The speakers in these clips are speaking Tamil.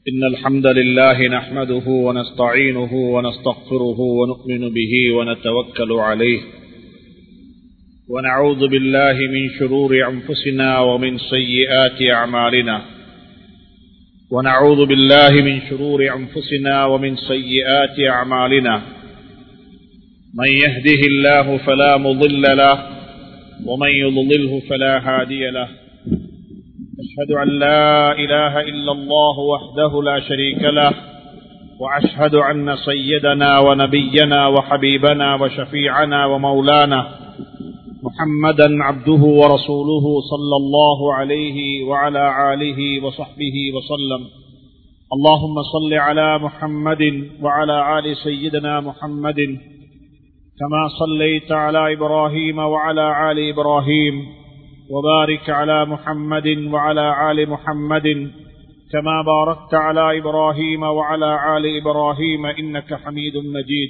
إن الحمد لله نحمده ونستعينه ونستغفره ونؤمن به ونتوكل عليه ونعوذ بالله من شرور أنفسنا ومن سيئات أعمالنا ونعوذ بالله من شرور أنفسنا ومن سيئات أعمالنا من يهده الله فلا مضل له ومن يضلله فلا هادي له أشهد أن لا إله إلا الله وحده لا شريك له وأشهد أن سيدنا ونبينا وحبيبنا وشفيعنا ومولانا محمدا عبده ورسوله صلى الله عليه وعلى آله وصحبه وسلم اللهم صل على محمد وعلى آل سيدنا محمد كما صليت على إبراهيم وعلى آل إبراهيم وبارك على محمد وعلى آل محمد كما باركت على إبراهيم وعلى آل إبراهيم إنك حميد مجيد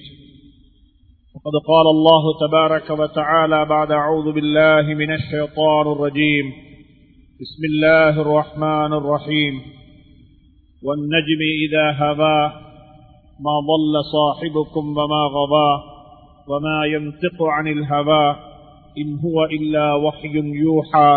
وقد قال الله تبارك وتعالى بعد أعوذ بالله من الشيطان الرجيم بسم الله الرحمن الرحيم والنجم إذا هوى ما ضل صاحبكم وما غضى وما ينطق عن الهوى إن هو إلا وحي يوحى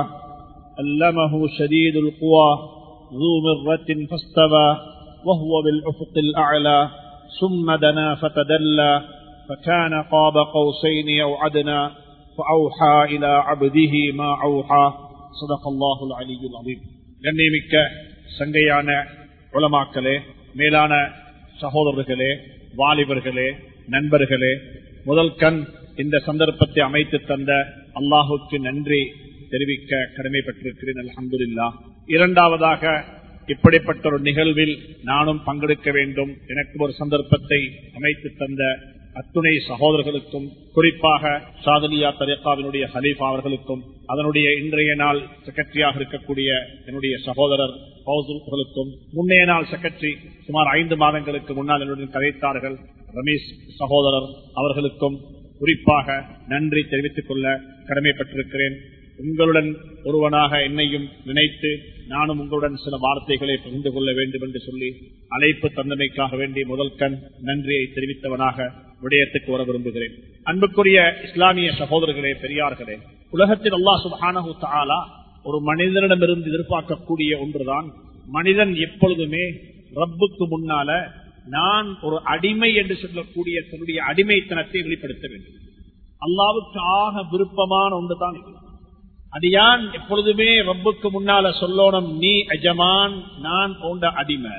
علمه شديد القوى ذو مرة فاستوى وهو بالأفق الأعلى ثم دنا فتدلى فكان قاب قوسين أو عدنا فأوحى إلى عبده ما أوحى صدق الله العلي العظيم கண்ணியமிக்க சங்கையான உளமாக்களே மேலான சகோதரர்களே வாலிபர்களே நண்பர்களே முதல் கண் இந்த சந்தர்ப்பத்தை அமைத்து தந்த அல்லாஹுக்கு நன்றி தெரிவிக்க கடமைப்பட்டிருக்கிறேன் அலமதுல்லா இரண்டாவதாக இப்படிப்பட்ட ஒரு நிகழ்வில் நானும் பங்கெடுக்க வேண்டும் எனக்கு ஒரு சந்தர்ப்பத்தை அமைத்து தந்த அத்துணை சகோதரர்களுக்கும் குறிப்பாக சாதலியா தரேக்காவினுடைய ஹலீஃபா அவர்களுக்கும் அதனுடைய இன்றைய நாள் செக்ரட்டரியாக இருக்கக்கூடிய என்னுடைய சகோதரர் அவர்களுக்கும் முன்னைய நாள் செக்ரட்டரி சுமார் ஐந்து மாதங்களுக்கு முன்னால் என்னுடன் கதைத்தார்கள் ரமேஷ் சகோதரர் அவர்களுக்கும் குறிப்பாக நன்றி தெரிவித்துக் கொள்ள கடமைப்பட்டிருக்கிறேன் உங்களுடன் ஒருவனாக என்னையும் நினைத்து நானும் உங்களுடன் சில வார்த்தைகளை பகிர்ந்து கொள்ள வேண்டும் என்று சொல்லி அழைப்பு தந்தமைக்காக வேண்டிய முதல் கண் நன்றியை தெரிவித்தவனாக விடயத்துக்கு வர விரும்புகிறேன் அன்புக்குரிய இஸ்லாமிய சகோதரர்களே பெரியார்களே உலகத்தில் அல்லா சுபானு தாலா ஒரு மனிதனிடமிருந்து எதிர்பார்க்கக்கூடிய ஒன்றுதான் மனிதன் எப்பொழுதுமே ரப்புக்கு முன்னால நான் ஒரு அடிமை என்று சொல்லக்கூடிய தன்னுடைய அடிமைத்தனத்தை வெளிப்படுத்த வேண்டும் அல்லாவுக்கு ஆக விருப்பமான ஒன்றுதான் இது அடியான் எப்பொழுதுமே ரப்புக்கு முன்னால சொல்லணும் நீ அஜமான் நான் போன்ற அடிமை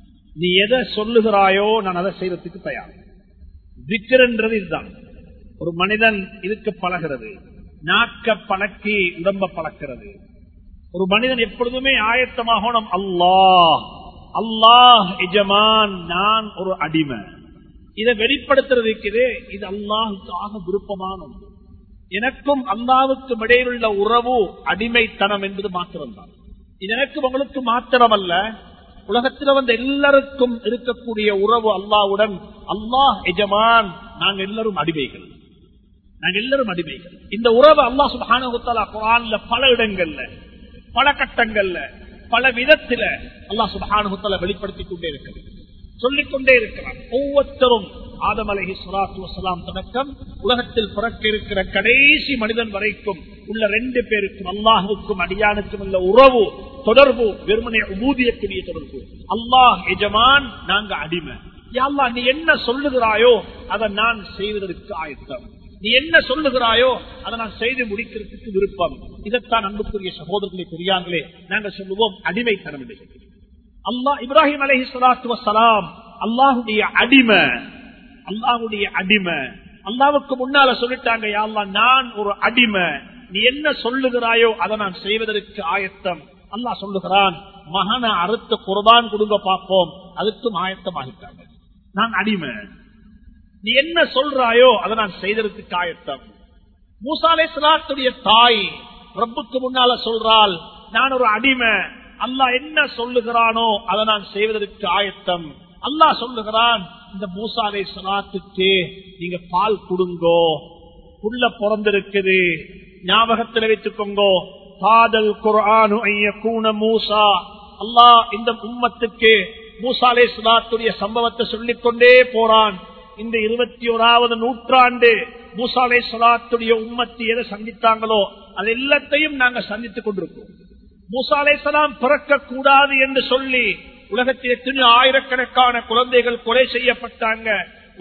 நீ எதை சொல்லுகிறாயோ நான் அதை செய்யறதுக்கு தயார் விக்கிறன்றது இதுதான் ஒரு மனிதன் இதுக்கு பழகிறது நாக்க பழக்கி உடம்ப பழக்கிறது ஒரு மனிதன் எப்பொழுதுமே ஆயத்தமாகணும் அல்லாஹ் அல்லாஹ் எஜமான் நான் ஒரு அடிமை இதை வெளிப்படுத்துறதுக்கு இது அல்லாஹுக்காக விருப்பமான ஒன்று எனக்கும் அல்லாவுக்கும் இடையிலுள்ள உறவு அடிமைத்தனம் என்பது மாத்திரம்தான் இது எனக்கு உங்களுக்கு மாத்திரமல்ல உலகத்தில் வந்து எல்லாருக்கும் இருக்கக்கூடிய உறவு அல்லாவுடன் அல்லாஹ் எஜமான் நாங்கள் எல்லாரும் அடிமைகள் நாங்கள் எல்லாரும் அடிமைகள் இந்த உறவு அல்லாஹ் சுபானுத்தலா குரான்ல பல இடங்கள்ல பல கட்டங்கள்ல பல விதத்தில அல்லாஹ் சுபானுத்தலா வெளிப்படுத்திக் கொண்டே இருக்கிறது சொல்லிக்கொண்டே இருக்கிறார் ஒவ்வொருத்தரும் ஆதம் அலஹி சுலாத்து வசலாம் தொடக்கம் உலகத்தில் பிறக்க இருக்கிற கடைசி மனிதன் வரைக்கும் உள்ள ரெண்டு பேருக்கும் அல்லாஹுக்கும் அடியானுக்கும் உள்ள உறவு தொடர்பு வெறுமனை ஊதியக்கூடிய தொடர்பு அல்லாஹ் எஜமான் நாங்க அடிமை யாழ்லா நீ என்ன சொல்லுகிறாயோ அதை நான் செய்வதற்கு ஆயத்தம் நீ என்ன சொல்லுகிறாயோ அதை நான் செய்து முடிக்கிறதுக்கு விருப்பம் இதைத்தான் அன்புக்குரிய சகோதரர்களை பெரியாங்களே நாங்கள் சொல்லுவோம் அடிமைத்தனம் அல்லாஹ் இப்ராஹிம் அலஹி சலாத்து வசலாம் அல்லாஹுடைய அடிமை அல்லாஹுடைய அடிமை அல்லாவுக்கு முன்னால சொல்லிட்டாங்க யாழ்லா நான் ஒரு அடிமை நீ என்ன சொல்லுகிறாயோ அதை நான் செய்வதற்கு ஆயத்தம் அல்லாஹ் சொல்லுகிறான் மகனை அறுத்த குர்பான் கொடுங்க பார்ப்போம் அதுக்கும் ஆயத்தமாகிட்டாங்க நான் அடிமை நீ என்ன சொல்றாயோ அதை நான் செய்ததற்கு ஆயத்தம் மூசாலே சலாத்துடைய தாய் ரப்புக்கு முன்னால சொல்றால் நான் ஒரு அடிமை அல்லாஹ் என்ன சொல்லுகிறானோ அதை நான் செய்வதற்கு ஆயத்தம் அல்லாஹ் சொல்லுகிறான் இந்த மூசாலை சலாத்துக்கு நீங்க பால் கொடுங்கோ புள்ள பிறந்திருக்குது ஞாபகத்தில் வைத்துக்கோங்கோ காதல் குரானு ஐயக்கூன மூசா அல்லாஹ் இந்த உம்மத்துக்கு மூசாலே சுலாத்துடைய சம்பவத்தை சொல்லிக் கொண்டே போறான் இந்த இருபத்தி ஓராவது நூற்றாண்டு மூசாலே சலாத்துடைய உம்மத்தி எதை சந்தித்தாங்களோ அது எல்லாத்தையும் நாங்க சந்தித்துக் கொண்டிருக்கோம் மூசாலே சலாம் பிறக்க கூடாது என்று சொல்லி உலகத்தில் எத்தனை ஆயிரக்கணக்கான குழந்தைகள் கொலை செய்யப்பட்டாங்க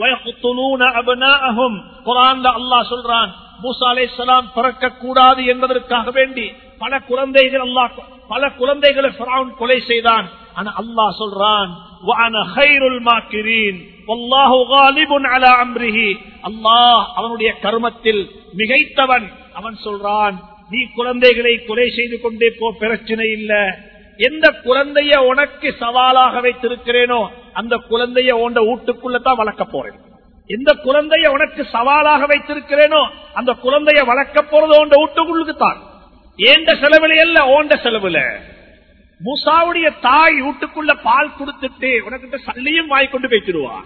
அல்லாஹ் சொல்றான் மூசா அலை சலாம் பிறக்க கூடாது என்பதற்காக வேண்டி பல குழந்தைகள் அல்லாஹ் பல குழந்தைகளை கொலை செய்தான் ஆனா அல்லாஹ் சொல்றான் அல்லாஹ் அவனுடைய கர்மத்தில் மிகைத்தவன் அவன் சொல்றான் நீ குழந்தைகளை கொலை செய்து கொண்டே போ பிரச்சனை இல்ல எந்த குழந்தைய உனக்கு சவாலாக வைத்திருக்கிறேனோ அந்த குழந்தைய உண்ட வீட்டுக்குள்ளதான் வளர்க்க போறேன் எந்த குழந்தைய உனக்கு சவாலாக வைத்திருக்கிறேனோ அந்த குழந்தைய வளர்க்க போறது உண்ட வீட்டுக்குள்ளுக்கு தான் ஏண்ட செலவுல அல்ல ஓண்ட செலவுல மூசாவுடைய தாய் வீட்டுக்குள்ள பால் கொடுத்துட்டு உனக்கிட்ட சல்லியும் வாங்கி கொண்டு போய்த்திடுவா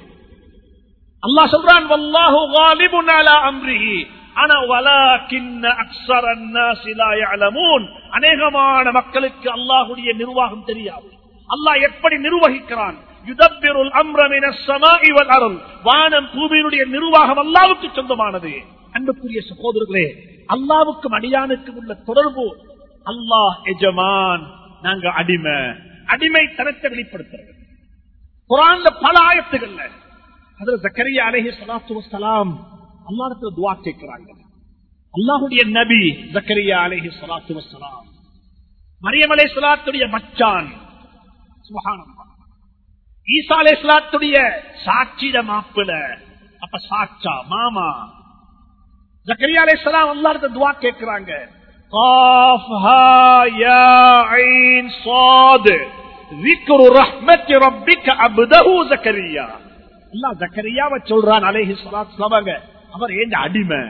அல்லா சொல்றான் வல்லாஹு காலிபுன் அலா அம்ரிஹி ஆனா வலாக்கின்ன அக்ஸர الناس لا يعلمون அநேகமான மக்களுக்கு அல்லாஹ்வுடைய நிர்வாகம் தெரியாது அல்லாஹ் எப்படி நிர்வகிக்கிறான் யுதப்பிருல் அம்ர மின السماء والارض வானம் பூமியினுடைய நிர்வாகம் அல்லாஹ்வுக்கு சொந்தமானது அன்புக்குரிய சகோதரர்களே அல்லாஹ்வுக்கும் அடியானுக்கும் உள்ள தொடர்பு அல்லாஹ் எஜமான் நாங்க அடிமை அடிமை தரத்தை வெளிப்படுத்துறது குரான்ல பல ஆயத்துகள்ல அதுல ஜக்கரியா அலஹி சலாத்து வசலாம் அல்லாடத்துல துவா கேட்கிறாங்க அல்லாஹுடைய நபி ஜக்கரியா அலஹி சலாத்து வசலாம் மரியம் அலை சலாத்துடைய மச்சான் சுபஹானல்லாஹ். ஈசா அலை சலாத்துடைய சாட்சிட மாப்பிள அப்ப சாட்சா மாமா ஜக்கரியா அலை சலாம் அல்லாடத்துல துவா கேட்கிறாங்க قاف ها يا عين صاد ذكر رحمة ربك عبده زكريا அல்லாஹ் ஜக்கரியாவை சொல்றான் அலைஹி ஸலாத்து வஸலாம் அவர் ஏந்த அடிமை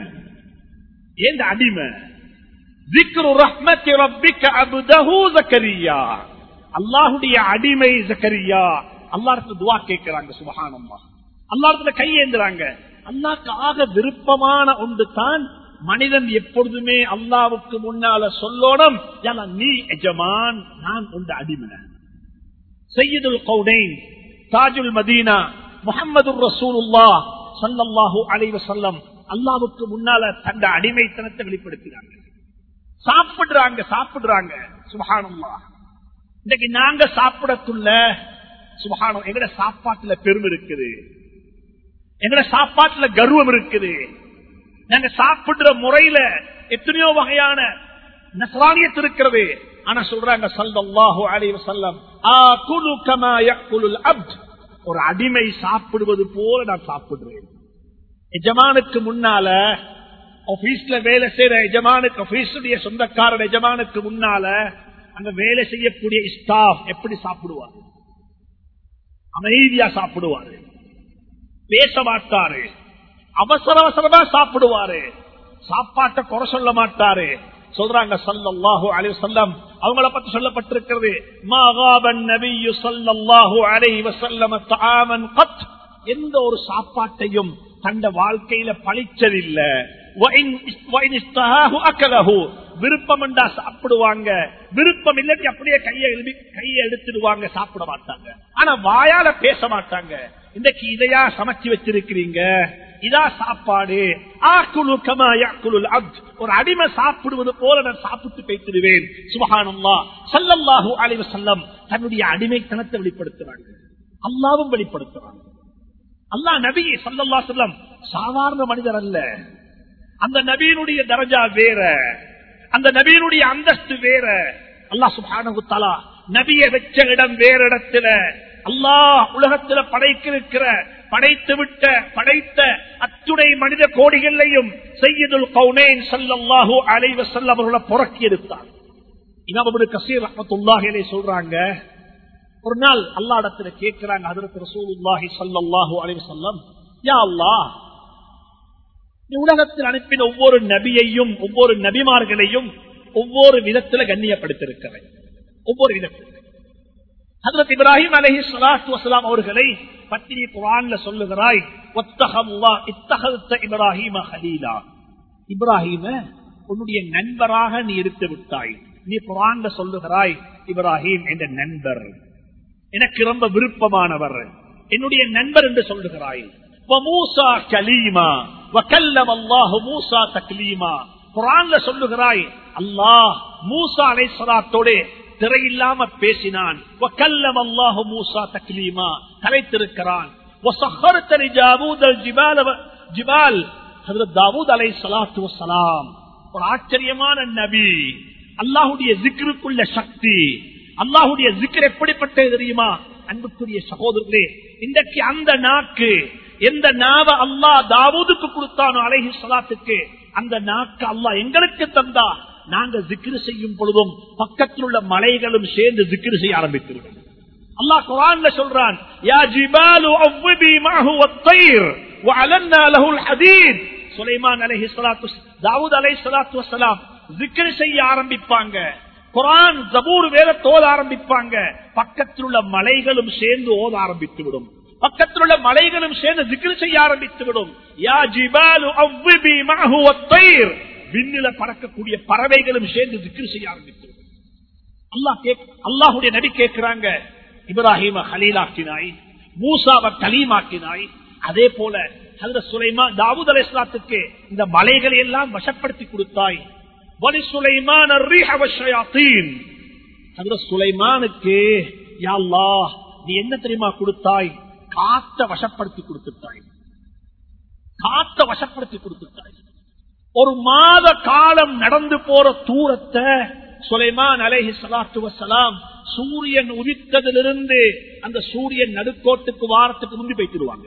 ஏந்த அடிமை ذكر رحمة ربك عبده زكريا அல்லாஹ்வுடைய அடிமை ஜக்கரியா அல்லாஹ்வுக்கு துஆ கேக்குறாங்க சுப்ஹானல்லாஹ் அல்லாஹ்வுக்கு கையேந்துறாங்க அல்லாஹ்க்கு ஆக விருப்பமான ஒன்று தான் மனிதன் எப்பொழுதுமே அல்லாவுக்கு முன்னால சொல்லோடும் யலா நீ எஜமான் நான் உண்ட அடிமை சையீதுல் கௌடைன் தாஜுல் மதீனா முகமது ரசூலுல்லா சல்லல்லாஹு அலைஹி வஸல்லம் அல்லாவுக்கு முன்னால தந்த அடிமைத்தனத்தை வெளிப்படுத்துறாங்க சாப்பிடுறாங்க சாப்பிடுறாங்க சுபஹானல்லாஹ் இன்னைக்கு நாங்க சாப்பிடக்குள்ள சுபஹானம் எங்கட சாப்பாட்டுல பெருமை இருக்குது எங்கட சாப்பாட்டுல கர்வம் இருக்குது நாங்க சாப்பிடுற முறையில எத்தனையோ வகையான நஸ்ரானியத்து இருக்கிறது ஆனா சொல்றாங்க சல்லல்லாஹு அலைஹி வஸல்லம் ஆகுலு கமா யக்குலுல் அப்த் ஒரு அடிமை சாப்பிடுவது போல நான் சாப்பிடுறேன் எஜமானுக்கு முன்னால ஆபீஸ்ல வேலை செய்யற எஜமானுக்கு ஆபீஸுடைய சொந்தக்காரர் எஜமானுக்கு முன்னால அங்க வேலை செய்யக்கூடிய ஸ்டாஃப் எப்படி சாப்பிடுவார் அமைதியா சாப்பிடுவாரு பேச மாட்டாரு அவசர அவசரமா சாப்பிடுவாரு சாப்பாட்டை குறை சொல்ல மாட்டாரு சொல்றாங்க சல்லல்லாஹு அலைஹி வஸல்லம் அவங்கள பத்தி சொல்லப்பட்டிருக்கிறது மாகாபன் நபியு சல்லல்லாஹு அலைஹி வஸல்லம் தஆமன் கத் எந்த ஒரு சாப்பாட்டையும் தந்த வாழ்க்கையில பழிச்சதில்ல விருப்பம் என்றா சாப்பிடுவாங்க விருப்பம் இல்லாட்டி அப்படியே கையை எழுதி கையை எடுத்துடுவாங்க சாப்பிட மாட்டாங்க ஆனா வாயால பேச மாட்டாங்க இன்றைக்கு இதையா சமைச்சு வச்சிருக்கிறீங்க இதா சாப்பாடு ஆக்குலு கமா யாக்குலுல் அப்த் ஒரு அடிமை சாப்பிடுவது போல நான் சாப்பிட்டு பேசிடுவேன் சுபஹானல்லா சல்லல்லாஹு அலைஹி வஸல்லம் தன்னுடைய அடிமைத்தனத்தை வெளிப்படுத்துறாங்க அல்லாவும் வெளிப்படுத்துறாங்க அல்லாஹ் நபி சல்லல்லா செல்லம் சாதாரண மனிதர் அல்ல அந்த நபியினுடைய தரஜா வேற அந்த நபியினுடைய அந்தஸ்து வேற அல்லாஹ் சுப்ஹானஹு தஆலா நபியை வச்ச இடம் வேற இடத்துல அல்லாஹ் உலகத்துல படைக்கிருக்கிற படைத்து விட்ட படைத்த அத்துணை மனித கோடிகளையும் செய்யதுல் கவுனேன் சல்லல்லாஹு அலைஹி வஸல்லம் அவர்களை புறக்கி எடுத்தார் இமாம் கசீர் ரஹ்மத்துல்லாஹி சொல்றாங்க ஒரு நாள் அல்லா இடத்துல கேட்கிறாங்க ஹதரத் ரசூலுல்லாஹி ஸல்லல்லாஹு அலைஹி வஸல்லம் யா அல்லாஹ் நீ உலகத்தில் அனுப்பின ஒவ்வொரு நபியையும் ஒவ்வொரு நபிமார்களையும் ஒவ்வொரு விதத்துல கண்ணியப்படுத்திருக்கிறேன் ஒவ்வொரு விதத்தில் ஹதரத் இப்ராஹிம் அலஹி சலாத்து வசலாம் அவர்களை பத்தினி குரான்ல சொல்லுகிறாய் ஒத்தகல்லா இத்தகத்த இப்ராஹிம ஹலீலா இப்ராஹிம உன்னுடைய நண்பராக நீ எடுத்து விட்டாய் நீ குரான்ல சொல்லுகிறாய் இப்ராஹிம் என்ற நண்பர் எனக்கு ரொம்ப விருப்பமானவர் என்னுடைய நண்பர் என்று சொல்லுகிறாய் மூசா கலீமா வக்கல்லம் அல்லாஹு மூசா தக்லீமா குரான்ல சொல்லுகிறாய் அல்லாஹ் மூசா அலை சலாத்தோடு திரையில்லாம பேசினான் வக்கல்லம் அல்லாஹு மூசா தக்லீமா கலைத்திருக்கிறான் ஜிபால் தாவூத் அலை சலாத்து வசலாம் ஒரு ஆச்சரியமான நபி அல்லாஹுடைய ஜிக்ருக்குள்ள சக்தி அல்லாஹுடைய ஜிக்ர் எப்படிப்பட்டது தெரியுமா அன்புக்குரிய சகோதரர்களே இன்றைக்கு அந்த நாக்கு எந்த நாவ அல்லாஹ் தாவூதுக்கு கொடுத்தானோ அலைஹி சலாத்துக்கு அந்த நாக்கு அல்லாஹ் எங்களுக்கு தந்தா நாங்க ஜிக்ரு செய்யும் பொழுதும் பக்கத்தில் உள்ள மலைகளும் சேர்ந்து ஜிக்ரு செய்ய ஆரம்பித்துவிடும் அல்லாஹ் குரான்ல சொல்றான் யா ஜிபாலு அவ்விபி மஹு வத்தைர் வஅலன்னா லஹுல் ஹதீத் சுலைமான் அலைஹி ஸலாத்து தாவூத் அலைஹி ஸலாத்து வஸலாம் ஜிக்ர் செய்ய ஆரம்பிப்பாங்க குரான் ஜபூர் வேதத்தை ஓத ஆரம்பிப்பாங்க பக்கத்தில் உள்ள மலைகளும் சேர்ந்து ஓத ஆரம்பித்து விடும் பக்கத்தில் உள்ள மலைகளும் சேர்ந்து ஜிக்ர் செய்ய ஆரம்பித்து விடும் யா ஜிபாலு அவ்விபி மஹு வத்தைர் விண்ணில பறக்கக்கூடிய பறவைகளும் சேர்ந்து ஜிக்ர் செய்ய ஆரம்பித்து விடும் அல்லாஹ் கேக் அல்லாஹுடைய நபி கேட்கிறாங்க இப்ராஹிம ஹலீலாக்கினாய் மூசாவை கலீமாக்கினாய் அதே போல ஹதரத் சுலைமா தாவூத் அலைஹிஸ்ஸலாத்துக்கு இந்த மலைகளை எல்லாம் வசப்படுத்தி கொடுத்தாய் வலி சுலைமான் الريح والشياطين ஹதரத் சுலைமானுக்கு யா அல்லாஹ் நீ என்ன தெரியுமா கொடுத்தாய் காத்த வசப்படுத்தி கொடுத்துட்டாய் காத்த வசப்படுத்தி கொடுத்துட்டாய் ஒரு மாத காலம் நடந்து போற தூரத்தை சுலைமான் அலேஹி சலாத்து வசலாம் சூரியன் உதித்ததிலிருந்து அந்த சூரியன் நடுக்கோட்டுக்கு வாரத்துக்கு முந்தி வைத்திருவாங்க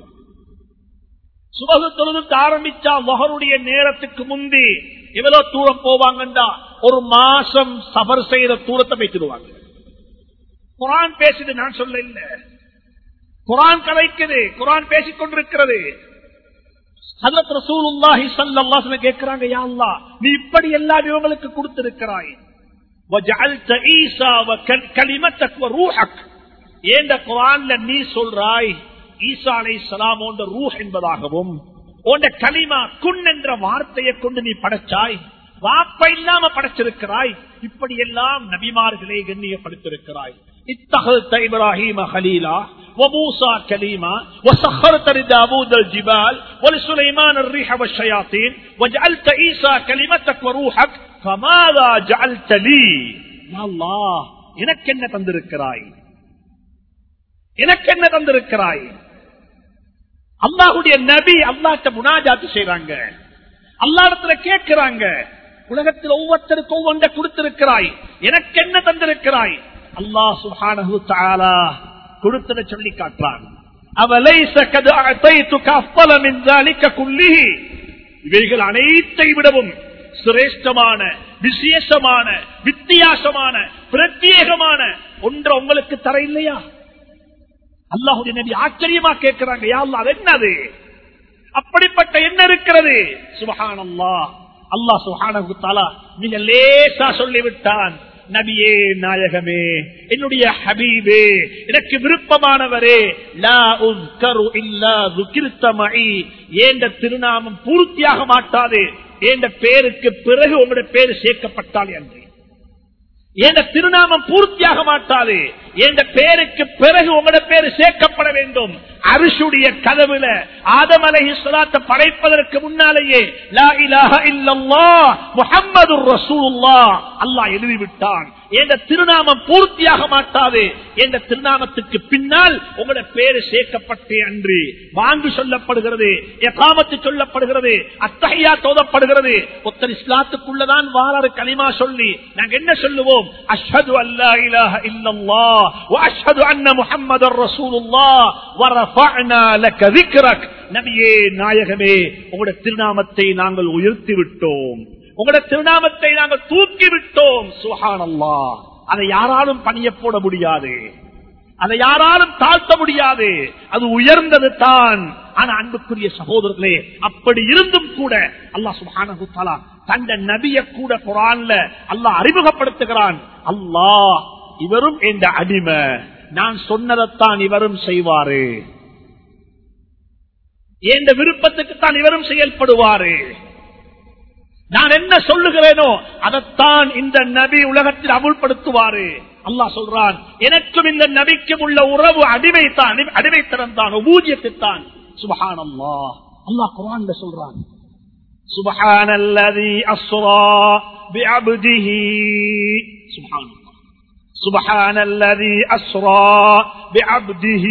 சுபகு தொழுதுக்கு ஆரம்பிச்சா மகருடைய நேரத்துக்கு முந்தி எவ்வளவு தூரம் போவாங்கண்டா ஒரு மாசம் சபர் செய்த தூரத்தை வைத்திருவாங்க குரான் பேசுது நான் சொல்ல இல்ல குரான் கலைக்குது குரான் பேசிக் கொண்டிருக்கிறது ஹதரத் ரசூலுல்லாஹி ஸல்லல்லாஹு அலைஹி வஸல்லம் கேக்குறாங்க யா அல்லாஹ் நீ இப்படி எல்லா இவங்களுக்கு கொடுத்திருக்கிறாய் وجعلت عيسى وكلمتك وروحك ஏண்ட குர்ஆன்ல நீ சொல்றாய் ஈசா அலைஹிஸ்ஸலாம் ஓண்ட ரூஹ் என்பதாகவும் ஓண்ட கலிமா குன் என்ற வார்த்தையை கொண்டு நீ படைச்சாய் வாப்ப இல்லாம படைச்சிருக்கிறாய் இப்படி எல்லாம் நபிமார்களை கண்ணியப்படுத்திருக்கிறாய் اتخذت ابراهيم خليلا وموسى كليما وسخرت لداوود الجبال ولسليمان الريح والشياطين وجعلت عيسى كلمتك وروحك فماذا جعلت لي يا الله எனக்கு என்ன தந்திருக்கிறாய் எனக்கு என்ன தந்திருக்கிறாய் அல்லாஹுடைய நபி அல்லாட்ட முனாஜாத்து செய்றாங்க அல்லாடத்துல கேட்கிறாங்க உலகத்தில் ஒவ்வொருத்தருக்கும் ஒவ்வொன்றை கொடுத்திருக்கிறாய் எனக்கு என்ன தந்திருக்கிறாய் அல்லாஹ் சுஹானஹு தஆலா கொடுத்ததை சொல்லி காட்டுறான் அவலைஸ கது அதைதுக அஃபல மின் ذلك كله இவைகள் அனைத்தை விடவும் சிரேஷ்டமான விசேஷமான வித்தியாசமான பிரத்யேகமான ஒன்று உங்களுக்கு தர இல்லையா அல்லாஹுடைய நபி ஆச்சரியமா கேட்கிறாங்க யா அல்லாஹ் அது என்னது அப்படிப்பட்ட என்ன இருக்கிறது சுபஹான் அல்லாஹ் அல்லாஹ் சுஹானஹு தஆலா மிக லேசா சொல்லிவிட்டான் நபியே நாயகமே என்னுடைய ஹபீபே எனக்கு விருப்பமானவரே லா உஸ்கரு இல்லா ذُكِرْتَ மஇ ஏண்ட திருநாமம் பூர்த்தியாக மாட்டாது ஏண்ட பேருக்கு பிறகு உங்களுடைய பேரு சேர்க்கப்பட்டால் என்று என்ற திருநாமம் பூர்த்தியாக மாட்டாது என்ற பேருக்கு பிறகு உங்களோட பேரு சேர்க்கப்பட வேண்டும் அரிசுடைய கதவுல ஆதம் அலஹி சொலாத்த படைப்பதற்கு முன்னாலேயே லா இலாஹ இல்லல்லாஹ் முஹம்மது ரசூலுல்லாஹ் அல்லாஹ் எழுதிவிட்டான் என்ற திருநாமம் பூர்த்தியாக மாட்டாது என்ற திருநாமத்துக்கு பின்னால் உங்களோட பேரு சேர்க்கப்பட்டே அன்று வாங்கு சொல்லப்படுகிறது எகாமத்து சொல்லப்படுகிறது அத்தகையா தோதப்படுகிறது ஒத்தர் இஸ்லாத்துக்குள்ளதான் வாராறு களிமா சொல்லி நாங்க என்ன சொல்லுவோம் அஷ்ஹது அல்லா இலாஹ இல்லல்லாஹ் واشهد ان محمد رسول الله ورفعنا لك ذكرك நபியே நாயகமே உங்களுடைய திருநாமத்தை நாங்கள் உயர்த்தி விட்டோம் உங்களுடைய திருநாமத்தை நாங்கள் தூக்கி விட்டோம் சுஹானல்லா அதை யாராலும் பணிய போட முடியாது அதை யாராலும் தாழ்த்த முடியாது அது உயர்ந்தது தான் ஆனா அன்புக்குரிய சகோதரர்களே அப்படி இருந்தும் கூட அல்லாஹ் சுப்ஹானஹு தஆலா தந்த நபிய கூட குரான்ல அல்லாஹ் அறிமுகப்படுத்துகிறான் அல்லாஹ் இவரும் என்ற அடிமை நான் சொன்னதைத்தான் இவரும் செய்வாரு என்ற விருப்பத்துக்குத்தான் இவரும் செயல்படுவாரு நான் என்ன சொல்லுகிறேனோ அதைத்தான் இந்த நபி உலகத்தில் அமுல்படுத்துவாரு அல்லாஹ் சொல்றான் எனக்கும் இந்த நபிக்கும் உள்ள உறவு அடிமைத்தான் அடிமைத்தனம் தான் ஊதியத்தைத்தான் சுபஹான் அல்லாஹ் அல்லாஹ் குரான்ல சொல்றான் سبحان الذي أسرى بعبده سبحان الله سبحان الذي أسرى بعبده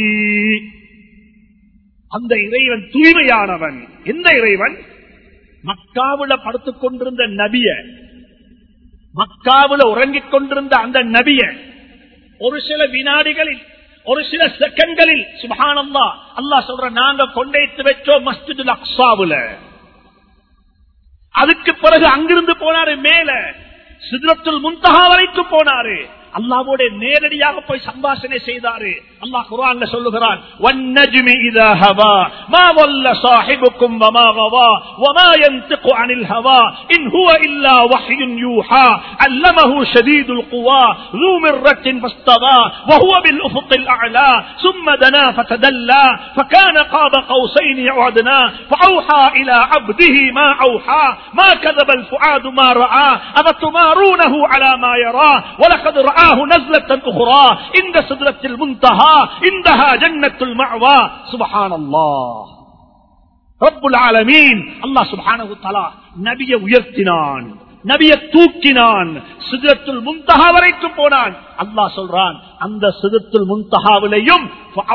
அந்த இறைவன் தூய்மையானவன் எந்த இறைவன் மக்காவுல படுத்துக் கொண்டிருந்த நபிய மக்காவுல உறங்கிக் கொண்டிருந்த அந்த நபிய ஒரு சில வினாடிகளில் ஒரு சில செகண்ட்களில் சுபஹானல்லா அல்லாஹ் சொல்ற நாங்க கொண்டைத்து வச்சோம் மஸ்ஜிதுல் அக்ஸாவுல அதுக்கு பிறகு அங்கிருந்து போனாரு மேல சிதறத்துல் முன்தகா வரைக்கும் போனாரு அல்லாவோட நேரடியாக போய் சம்பாஷணை செய்தாரு அல்லாஹ் குரான்ல சொல்லுகிறான் وَالنَّجْمِ إِذَا هَوَى مَا ضَلَّ صَاحِبُكُمْ وَمَا غَوَى وَمَا يَنطِقُ عَنِ الْهَوَى إِنْ هُوَ إِلَّا وَحْيٌ يُوحَى عَلَّمَهُ شَدِيدُ الْقُوَى ذُو مِرَّةٍ فَاسْتَوَى وَهُوَ بِالْأُفُقِ الْأَعْلَى ثُمَّ دَنَا فَتَدَلَّى فَكَانَ قَابَ قَوْسَيْنِ أَوْ أَدْنَى فَأَوْحَى إِلَى عَبْدِهِ مَا أَوْحَى مَا كَذَبَ الْفُؤَادُ مَا رَأَى أَفَتُمَارُونَهُ عَلَى مَا يَرَى وَلَقَدْ رَآهُ نزلة أخرى عند سدرة المنتهى عندها جنة المعوى سبحان الله رب العالمين الله سبحانه وتعالى நபிய உயர்த்தினான் நபிய தூக்கினான் சிதத்துல் முந்தகா வரைக்கும் போனான் அல்லாஹ் சொல்றான் அந்த சிதத்துல் முந்தகாவிலையும்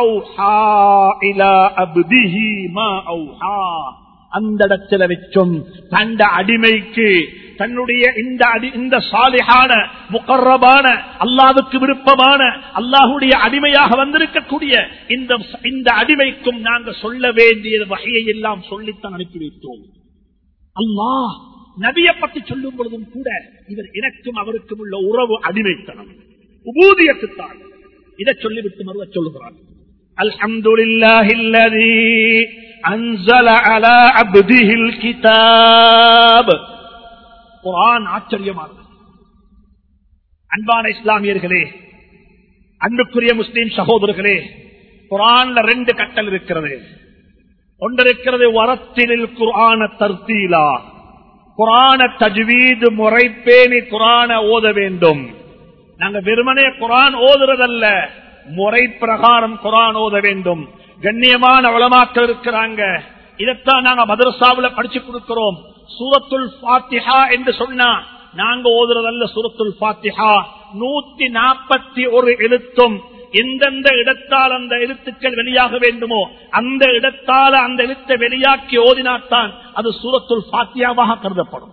அந்த இடத்துல வச்சும் தண்ட அடிமைக்கு தன்னுடைய இந்த அடி இந்த சாலிகான முக்கரபான அல்லாவுக்கு விருப்பமான அல்லாஹுடைய அடிமையாக வந்திருக்கக்கூடிய இந்த இந்த அடிமைக்கும் நாங்க சொல்ல வேண்டிய வகையை எல்லாம் சொல்லித்தான் அனுப்பி வைத்தோம் அல்லாஹ் நபியை பற்றி சொல்லும் பொழுதும் கூட இவர் எனக்கும் அவருக்கும் உள்ள உறவு அடிமைத்தனம் உபூதியத்துத்தான் இதை சொல்லிவிட்டு மறுவ சொல்லுகிறார் الحمد لله الذي أنزل على عبده الكتاب குரான் ஆச்சரியமானது அன்பான இஸ்லாமியர்களே அன்புக்குரிய முஸ்லீம் சகோதரர்களே குரான்ல ரெண்டு கட்டல் இருக்கிறது ஒன்று இருக்கிறது வரத்திலில் குரான தர்த்தீலா குரான தஜ்வீது முறைப்பேணி குரான ஓத வேண்டும் நாங்க வெறுமனே குரான் ஓதுறதல்ல முறை பிரகாரம் குரான் ஓத வேண்டும் கண்ணியமான வளமாக்கள் இருக்கிறாங்க இதைத்தான் நாங்க மதரசாவில படிச்சு கொடுக்கிறோம் சூரத்துல் பாத்திஹா என்று சொன்னா நாங்க ஓதுறதல்ல சூரத்துல் பாத்திஹா நூத்தி நாற்பத்தி ஒரு எழுத்தும் எந்தெந்த இடத்தால் அந்த எழுத்துக்கள் வெளியாக வேண்டுமோ அந்த இடத்தால அந்த எழுத்தை வெளியாக்கி ஓதினாத்தான் அது சூரத்துல் பாத்தியாவாக கருதப்படும்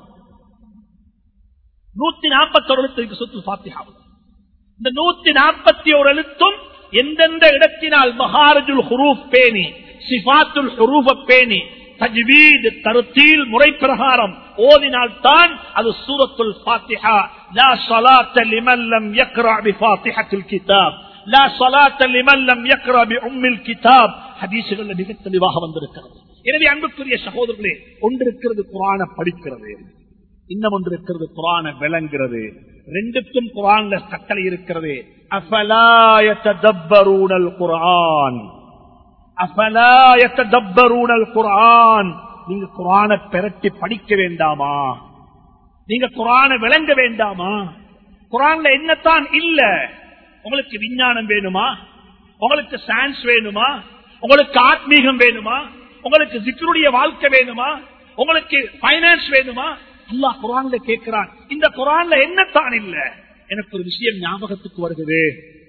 நூத்தி நாற்பத்தி ஒரு எழுத்து சூரத்துல் பாத்தியாவும் இந்த நூத்தி நாற்பத்தி ஒரு எழுத்தும் எந்தெந்த இடத்தினால் மகாரஜுல் ஹுரூப் பேணி சிபாத்துல் ஹுரூப பேணி தஜ்வீத் தருத்தீல் முறை பிரகாரம் ஓதினால்தான் அது சூரத்துல் ஃபாத்திஹா லா ஸலாத்த லிமன் லம் யக்ரா பிஃபாத்திஹத்துல் கிதாப் லா ஸலாத்த லிமன் லம் யக்ரா பிஉம்மில் கிதாப் ஹதீஸ்கள்ல மிக தெளிவாக வந்திருக்கிறது எனவே அன்புக்குரிய சகோதரர்களே ஒன்றிருக்கிறது குரான படிக்கிறது இன்னும் ஒன்று இருக்கிறது குரான விளங்குறது ரெண்டுக்கும் குரான்ல கட்டளை இருக்கிறது அஃபலாயத்தபரூனல் குரான் அஃபலாயத்தபரூனல் குரான் நீங்க குரான பெரட்டி படிக்க வேண்டாமா நீங்க குரான விளங்க வேண்டாமா குரான்ல என்னத்தான் இல்ல உங்களுக்கு விஞ்ஞானம் வேணுமா உங்களுக்கு சயின்ஸ் வேணுமா உங்களுக்கு ஆத்மீகம் வேணுமா உங்களுக்கு சிக்கருடைய வாழ்க்கை வேணுமா உங்களுக்கு பைனான்ஸ் வேணுமா அல்லா குரான்ல கேட்கிறான் இந்த குரான்ல என்னத்தான் இல்ல எனக்கு ஒரு விஷயம் ஞாபகத்துக்கு வருகிறது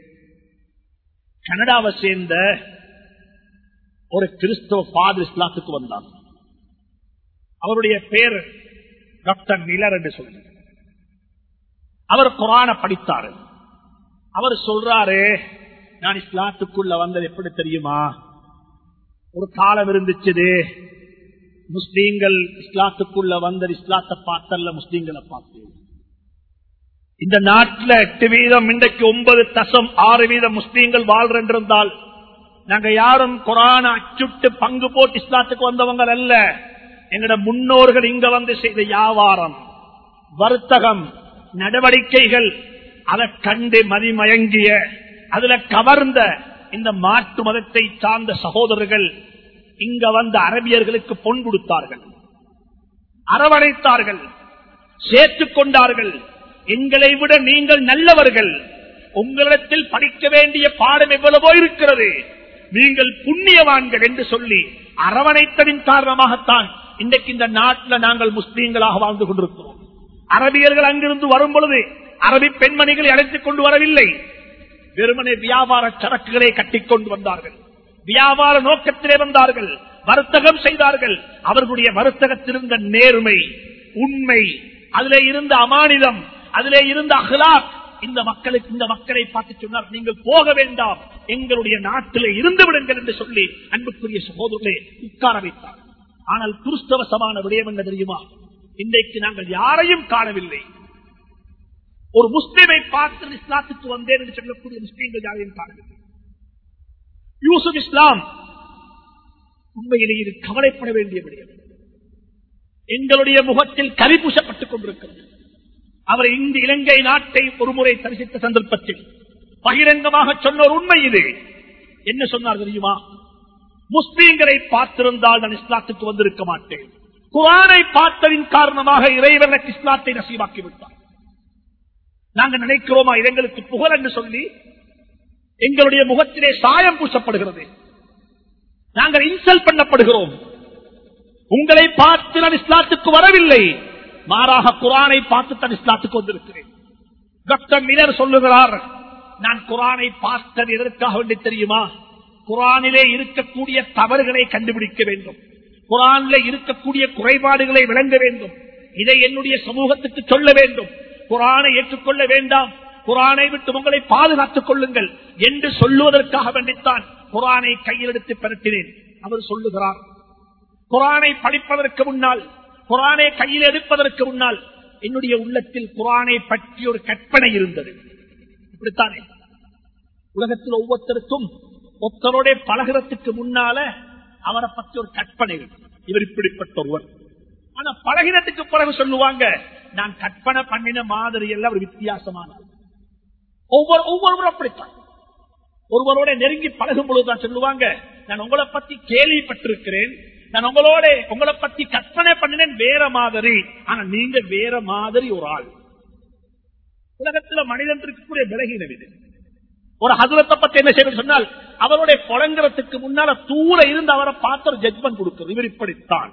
கனடாவை சேர்ந்த ஒரு கிறிஸ்தவ ஃபாதர் இஸ்லாத்துக்கு வந்தார் அவருடைய பேர் டாக்டர் நிலர் என்று சொல்லி அவர் குரான படித்தாரு அவர் சொல்றாரு நான் இஸ்லாத்துக்குள்ள வந்தது எப்படி தெரியுமா ஒரு காலம் இருந்துச்சு முஸ்லீம்கள் இஸ்லாத்துக்குள்ள வந்த இஸ்லாத்தை பார்த்தல்ல முஸ்லீம்களை பார்த்தேன் இந்த நாட்டில் எட்டு வீதம் இன்றைக்கு ஒன்பது தசம் ஆறு வீதம் முஸ்லீம்கள் வாழ்றால் நாங்க யாரும் குரான அச்சுட்டு பங்கு போட்டு இஸ்லாத்துக்கு வந்தவங்க அல்ல எங்கட முன்னோர்கள் இங்க வந்து செய்த வியாபாரம் வர்த்தகம் நடவடிக்கைகள் அதை கண்டு மதிமயங்கிய அதுல கவர்ந்த இந்த மாற்று மதத்தை சார்ந்த சகோதரர்கள் இங்க வந்த அரபியர்களுக்கு பொன் கொடுத்தார்கள் அரவணைத்தார்கள் சேர்த்துக் கொண்டார்கள் எங்களை விட நீங்கள் நல்லவர்கள் உங்களிடத்தில் படிக்க வேண்டிய பாடம் எவ்வளவோ இருக்கிறது நீங்கள் புண்ணியவான்கள் என்று சொல்லி அரவணைத்ததின் காரணமாகத்தான் இன்றைக்கு இந்த நாட்டில் நாங்கள் முஸ்லீம்களாக வாழ்ந்து கொண்டிருக்கிறோம் அரபியர்கள் அங்கிருந்து வரும் பொழுது அரபி பெண்மணிகளை அழைத்துக் கொண்டு வரவில்லை வெறுமனே வியாபார சரக்குகளை கட்டிக்கொண்டு வந்தார்கள் வியாபார நோக்கத்திலே வந்தார்கள் வர்த்தகம் செய்தார்கள் அவர்களுடைய வர்த்தகத்திலிருந்த நேர்மை உண்மை அதிலே இருந்த அமானிதம் அதிலே இருந்த அகலாக் இந்த மக்களுக்கு இந்த மக்களை பார்த்து சொன்னார் நீங்கள் போக வேண்டாம் எங்களுடைய நாட்டிலே இருந்து விடுங்கள் என்று சொல்லி அன்புக்குரிய சகோதரர்களே உட்கார வைத்தார் ஆனால் துருஸ்தவசமான விடயம் என்ன தெரியுமா இன்றைக்கு நாங்கள் யாரையும் காணவில்லை ஒரு முஸ்லிமை பார்த்து இஸ்லாத்துக்கு வந்தேன் என்று சொல்லக்கூடிய முஸ்லீம்கள் யாரையும் காணவில்லை யூசுப் இஸ்லாம் உண்மையிலேயே இது கவலைப்பட வேண்டிய விடயம் எங்களுடைய முகத்தில் கரி பூசப்பட்டுக் கொண்டிருக்கிறது அவர் இந்த இலங்கை நாட்டை ஒருமுறை தரிசித்த சந்தர்ப்பத்தில் பகிரங்கமாக சொன்ன ஒரு உண்மை இது என்ன சொன்னார் தெரியுமா முஸ்லீம்களை பார்த்திருந்தால் நான் இஸ்லாத்துக்கு வந்திருக்க மாட்டேன் குரானை பார்த்ததின் காரணமாக இறைவன் எனக்கு இஸ்லாத்தை நசீவாக்கி விட்டார் நாங்கள் நினைக்கிறோமா இது எங்களுக்கு புகழ் என்று சொல்லி எங்களுடைய முகத்திலே சாயம் பூசப்படுகிறது நாங்கள் இன்சல் பண்ணப்படுகிறோம் உங்களை பார்த்து நான் இஸ்லாத்துக்கு வரவில்லை மாறாக குரானை பார்த்து தான் இஸ்லாத்துக்கு வந்திருக்கிறேன் டாக்டர் மினர் சொல்லுகிறார் நான் குரானை பார்த்தது எதற்காக வேண்டி தெரியுமா குரானிலே இருக்கக்கூடிய தவறுகளை கண்டுபிடிக்க வேண்டும் குரானிலே இருக்கக்கூடிய குறைபாடுகளை விளங்க வேண்டும் இதை என்னுடைய சமூகத்துக்கு சொல்ல வேண்டும் குரானை ஏற்றுக்கொள்ள வேண்டாம் குரானை விட்டு உங்களை பாதுகாத்துக் கொள்ளுங்கள் என்று சொல்லுவதற்காக வேண்டித்தான் குரானை கையில் எடுத்து பரட்டினேன் அவர் சொல்லுகிறார் குரானை படிப்பதற்கு முன்னால் குரானை கையில் எடுப்பதற்கு முன்னால் என்னுடைய உள்ளத்தில் குரானை பற்றி ஒரு கற்பனை இருந்தது இப்படித்தானே உலகத்தில் ஒவ்வொருத்தருக்கும் ஒருத்தரோட பழகிறதுக்கு முன்னால அவரை பற்றி ஒரு கற்பனை இருக்கு. இவர் இப்படிப்பட்ட ஒருவர் ஆனா பழகினத்துக்கு பிறகு சொல்லுவாங்க நான் கற்பனை பண்ணின மாதிரி எல்லாம் ஒரு வித்தியாசமான ஆள். ஒவ்வொரு ஒவ்வொருவரும் அப்படித்தான் ஒருவரோட நெருங்கி பழகும் பொழுதுதான் சொல்லுவாங்க நான் உங்களை பத்தி கேள்விப்பட்டிருக்கிறேன் நான் உங்களோட உங்களை பத்தி கற்பனை பண்ணினேன் வேற மாதிரி ஆனா நீங்க வேற மாதிரி ஒரு ஆள் உலகத்துல மனிதன் இருக்கக்கூடிய விலகினம் இது ஒரு ஹசரத்தை பத்தி என்ன செய்யணும் சொன்னால் அவருடைய புலங்கிறதுக்கு முன்னால தூர இருந்து அவரை பார்த்து ஒரு ஜட்மெண்ட் கொடுக்கிறது இவர் இப்படித்தான்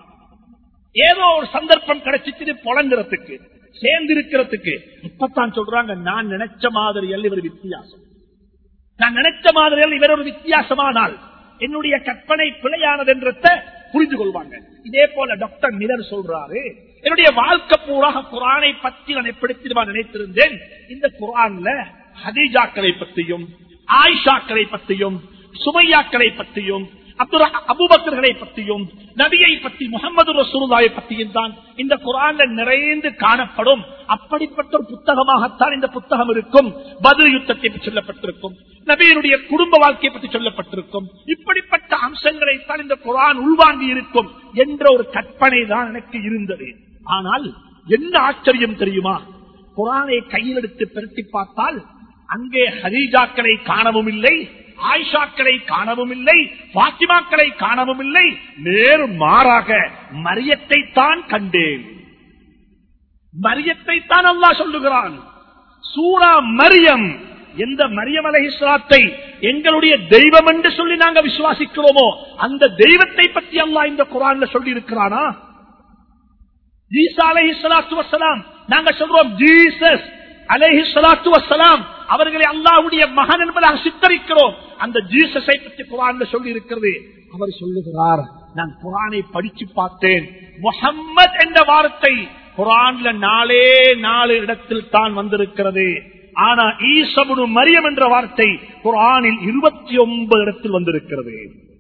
ஏதோ ஒரு சந்தர்ப்பம் கிடைச்சிச்சு புலங்கிறதுக்கு சேர்ந்து இருக்கிறதுக்கு இப்பத்தான் சொல்றாங்க நான் நினைச்ச மாதிரி அல்ல இவர் வித்தியாசம் நான் நினைச்ச மாதிரி அல்ல இவர் ஒரு வித்தியாசமானால் என்னுடைய கற்பனை பிழையானது என்றத புரிந்து கொள்வாங்க இதே போல டாக்டர் மிலர் சொல்றாரு என்னுடைய வாழ்க்கை பூராக குரானை பற்றி நான் எப்படி தெரியுமா நினைத்திருந்தேன் இந்த குரான்ல ஹதீஜாக்களை பற்றியும் ஆயிஷாக்களை பற்றியும் சுமையாக்களை பற்றியும் அப்துல் அபுபக்கர்களை பற்றியும் நபியை பற்றி முகமது ரசூலுல்லாவை பற்றியும் தான் இந்த குரான்ல நிறைந்து காணப்படும் அப்படிப்பட்ட ஒரு புத்தகமாகத்தான் இந்த புத்தகம் இருக்கும் பதில் யுத்தத்தை பற்றி சொல்லப்பட்டிருக்கும் நபியினுடைய குடும்ப வாழ்க்கையை பற்றி சொல்லப்பட்டிருக்கும் இப்படிப்பட்ட அம்சங்களைத்தான் இந்த குரான் உள்வாங்கி இருக்கும் என்ற ஒரு கற்பனை தான் எனக்கு இருந்தது ஆனால் என்ன ஆச்சரியம் தெரியுமா குரானை கையில் எடுத்து பெருட்டி பார்த்தால் அங்கே ஹரீஜாக்களை காணவும் இல்லை ஆயிஷாக்களை காணவும் இல்லை பாத்திமாக்களை காணவும் இல்லை நேரு மாறாக மரியத்தை தான் கண்டேன் மரியத்தை தான் அல்லா சொல்லுகிறான் சூரா மரியம் எந்த மரியம் அலஹிஸ்லாத்தை எங்களுடைய தெய்வம் என்று சொல்லி நாங்க விசுவாசிக்கிறோமோ அந்த தெய்வத்தை பற்றி அல்லாஹ் இந்த குரான்ல சொல்லி இருக்கிறானா ஈசா அலஹி சலாத்து வசலாம் நாங்க சொல்றோம் ஜீசஸ் அலேஹி சலாத்து வசலாம் அவர்களை அல்லாவுடைய மகன் என்பதாக சித்தரிக்கிறோம் அந்த ஜீசஸை பற்றி குரான் சொல்லி இருக்கிறது அவர் சொல்லுகிறார் நான் குரானை படிச்சு பார்த்தேன் முகம்மது என்ற வார்த்தை குரான்ல நாலே நாலு இடத்தில் தான் வந்திருக்கிறது ஆனா ஈசபுடு மரியம் என்ற வார்த்தை குரானில் இருபத்தி ஒன்பது இடத்தில் வந்திருக்கிறது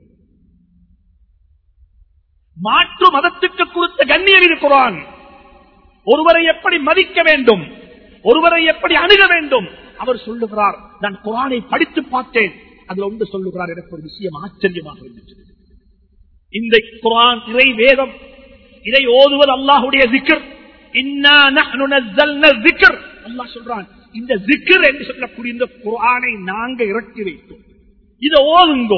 மாற்று மதத்துக்கு கொடுத்த கண்ணியம் இது குரான் ஒருவரை எப்படி மதிக்க வேண்டும் ஒருவரை எப்படி அணுக வேண்டும் அவர் சொல்லுகிறார் நான் குரானை படித்து பார்த்தேன் அதுல ஒன்று சொல்லுகிறார் எனக்கு ஒரு விஷயம் ஆச்சரியமாக இருந்துச்சு இந்த குரான் இறை வேதம் இதை ஓதுவது அல்லாஹுடைய திக்கர் அல்லாஹ் சொல்றான் இந்த திக்கர் என்று சொல்லக்கூடிய இந்த குரானை நாங்க இறக்கி வைத்தோம் இதை ஓதுங்கோ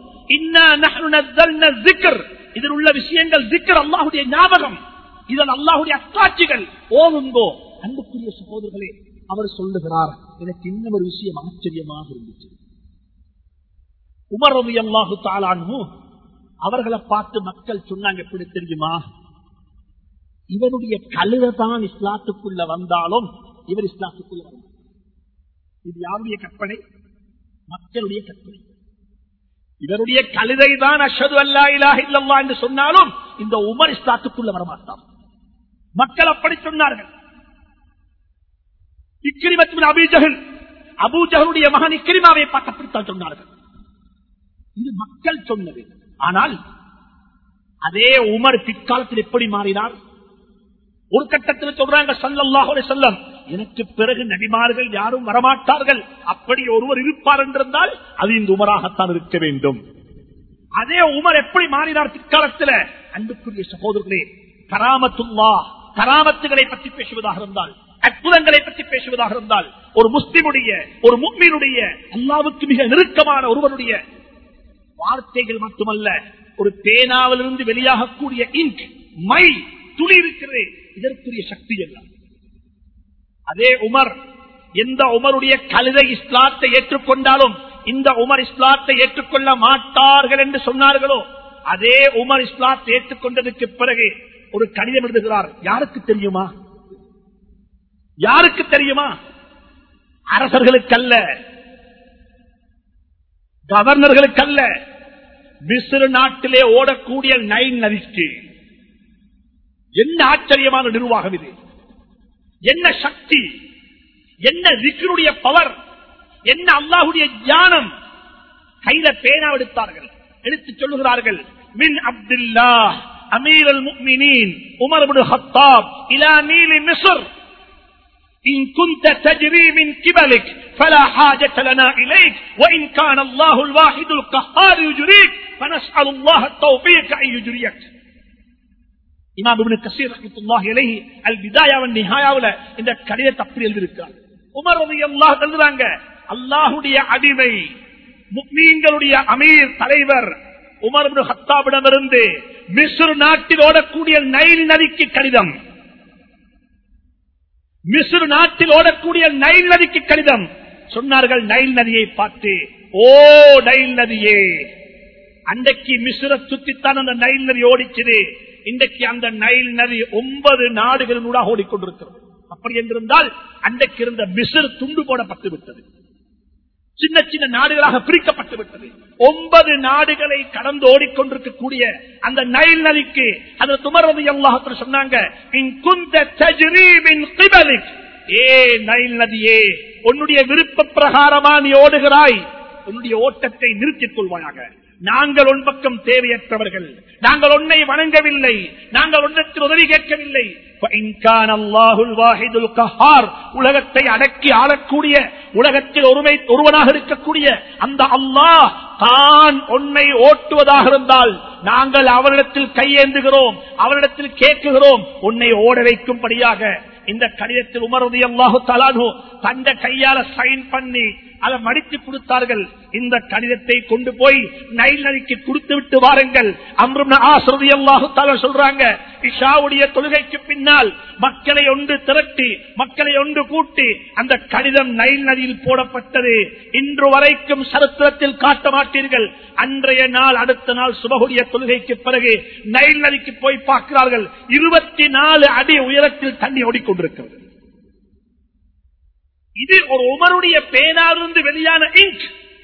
இதில் உள்ள விஷயங்கள் திக்கர் அல்லாஹுடைய ஞாபகம் இதன் அல்லாஹுடைய அத்தாட்சிகள் ஓதுங்கோ அன்புக்குரிய சகோதரர்களே அவர் சொல்லுகிறார் எனக்கு இன்னும் ஒரு விஷயம் ஆச்சரியமாக இருந்துச்சு உமர் ரவி அல்லாஹு தாலானு அவர்களை பார்த்து மக்கள் சொன்னாங்க எப்படி தெரியுமா இவனுடைய கழுதை தான் இஸ்லாத்துக்குள்ள வந்தாலும் இவர் இஸ்லாத்துக்குள்ள வந்தார் இது யாருடைய கற்பனை மக்களுடைய கற்பனை இவருடைய கழுதை தான் அஷது அல்லா இலாஹ இல்லல்லா என்று சொன்னாலும் இந்த உமர் இஸ்லாத்துக்குள்ள வரமாட்டார் மக்கள் அப்படி சொன்னார்கள் இக்கிரிமத்தின் அபிஜகல் அபூஜகனுடைய மகன் இக்கிரிமாவை பார்க்கப்படித்தான் சொன்னார்கள் இது மக்கள் சொன்னது ஆனால் அதே உமர் பிற்காலத்தில் எப்படி மாறினார் ஒரு கட்டத்தில் சொல்றாங்க சல்லல்லாஹு செல்லம் எனக்கு பிறகு நபிமார்கள் யாரும் வரமாட்டார்கள் அப்படி ஒருவர் இருப்பார் என்றிருந்தால் அது இந்த உமராகத்தான் இருக்க வேண்டும் அதே உமர் எப்படி மாறினார் பிற்காலத்தில் அன்புக்குரிய சகோதரர்களே கராமத்துல்லா கராமத்துகளை பற்றி பேசுவதாக இருந்தால் அற்புதங்களை பற்றி பேசுவதாக இருந்தால் ஒரு முஸ்லிமுடைய ஒரு முக்மீனுடைய அல்லாவுக்கு மிக நெருக்கமான ஒருவனுடைய வார்த்தைகள் மட்டுமல்ல ஒரு பேனாவிலிருந்து வெளியாகக்கூடிய இங்க் மை துளி இருக்கிறது இதற்குரிய சக்தி எல்லாம் அதே உமர் எந்த உமருடைய கழுதை இஸ்லாத்தை ஏற்றுக்கொண்டாலும் இந்த உமர் இஸ்லாத்தை ஏற்றுக்கொள்ள மாட்டார்கள் என்று சொன்னார்களோ அதே உமர் இஸ்லாத்தை ஏற்றுக்கொண்டதுக்கு பிறகு ஒரு கடிதம் எழுதுகிறார் யாருக்கு தெரியுமா யாருக்கு தெரியுமா அரசர்களுக்கல்ல கவர்னர்களுக்கல்ல மிஸ்ரு நாட்டிலே ஓடக்கூடிய நைல் நதிக்கு என்ன ஆச்சரியமான நிர்வாகம் இது என்ன சக்தி என்ன விக்ருடைய பவர் என்ன அல்லாஹுடைய ஞானம் கையில பேனா எடுத்தார்கள் எடுத்து சொல்லுகிறார்கள் மின் அப்துல்லா அமீர் அல் முக்மினின் உமர் பின் ஹத்தாப் இலா நீலி மிஸ்ர் إن كنت تجري من قبلك فلا حاجة لنا إليك وإن كان الله الواحد القهار يجريك فنسأل الله التوفيق أن يجريك இமாம் இப்னு கசீர் ரஹ்மத்துல்லாஹி அலைஹி அல் பிதாயா வன் நிஹாயாவுல இந்த கடிதத்தை அப்படி எழுதியிருக்கார் உமர் ரலியல்லாஹு எழுதுறாங்க அல்லாஹ்வுடைய அடிமை முக்மீன்களுடைய அமீர் தலைவர் உமர் இப்னு ஹத்தாபிடமிருந்து மிஸ்ர் நாட்டில் ஓடக்கூடிய நைல் நதிக்கு கடிதம் மிஸ்ர் நாட்டில் ஓடக்கூடிய நைல் நதிக்கு கடிதம் சொன்னார்கள் நைல் நதியை பார்த்து ஓ நைல் நதியே அன்றைக்கு மிஸ்ர சுத்தித்தான் அந்த நைல் நதி ஓடிச்சது இன்றைக்கு அந்த நைல் நதி ஒன்பது நாடுகளினூடாக ஓடிக்கொண்டிருக்கிறது அப்படி என்றிருந்தால் அன்றைக்கு இருந்த மிஸ்ர் துண்டு போடப்பட்டு விட்டது சின்ன சின்ன நாடுகளாக பிரிக்கப்பட்டு விட்டது ஒன்பது நாடுகளை கடந்து ஓடிக்கொண்டிருக்கக்கூடிய அந்த நைல் நதிக்கு அந்த துமரது எல்லாத்துல சொன்னாங்க ஏ நைல் நதியே உன்னுடைய விருப்ப பிரகாரமா நீ ஓடுகிறாய் உன்னுடைய ஓட்டத்தை நிறுத்திக் கொள்வாயாக நாங்கள் உன் பக்கம் தேவையற்றவர்கள் நாங்கள் உன்னை வணங்கவில்லை நாங்கள் ஒன்றத்தில் உதவி கேட்கவில்லை உலகத்தை அடக்கி ஆளக்கூடிய உலகத்தில் ஒருமை ஒருவனாக இருக்கக்கூடிய அந்த அல்லாஹ் தான் உன்னை ஓட்டுவதாக இருந்தால் நாங்கள் அவரிடத்தில் கையேந்துகிறோம் அவரிடத்தில் கேட்குகிறோம் உன்னை ஓட வைக்கும்படியாக இந்த கடிதத்தில் உமரது அல்லாஹு தலானு தந்த கையால சைன் பண்ணி அதை மடித்து கொடுத்தார்கள் இந்த கடிதத்தை கொண்டு போய் நைல் நதிக்கு கொடுத்து விட்டு வாருங்கள் அம்ரும் ஆசிரதி அல்லாஹு தாலா சொல்றாங்க இஷாவுடைய தொழுகைக்கு பின்னால் மக்களை ஒன்று திரட்டி மக்களை ஒன்று கூட்டி அந்த கடிதம் நைல் நதியில் போடப்பட்டது இன்று வரைக்கும் சரித்திரத்தில் காட்ட மாட்டீர்கள் அன்றைய நாள் அடுத்த நாள் சுபகுடைய தொழுகைக்கு பிறகு நைல் நதிக்கு போய் பார்க்கிறார்கள் இருபத்தி நாலு அடி உயரத்தில் தண்ணி ஓடிக்கொண்டிருக்கிறது இது ஒரு உமருடைய பேனாலிருந்து வெளியான இங்க்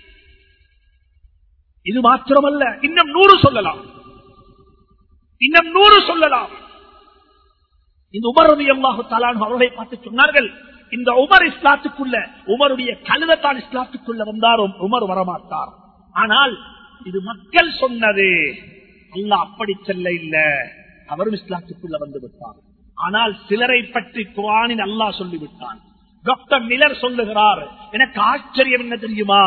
இது மாத்திரமல்ல இன்னும் நூறு சொல்லலாம் இன்னும் நூறு சொல்லலாம் இந்த உமர் ரவி அல்லாஹு தாலான் அவர்களை பார்த்து சொன்னார்கள் இந்த உமர் இஸ்லாத்துக்குள்ள உமருடைய கழுதத்தான் இஸ்லாத்துக்குள்ள வந்தாரும் உமர் வரமாட்டார் ஆனால் இது மக்கள் சொன்னது அல்ல அப்படி செல்ல இல்ல அவரும் இஸ்லாத்துக்குள்ள வந்து விட்டார் ஆனால் சிலரை பற்றி குரானின் அல்லாஹ் சொல்லிவிட்டான் டாக்டர் மிலர் சொல்லுகிறார் எனக்கு ஆச்சரியம் என்ன தெரியுமா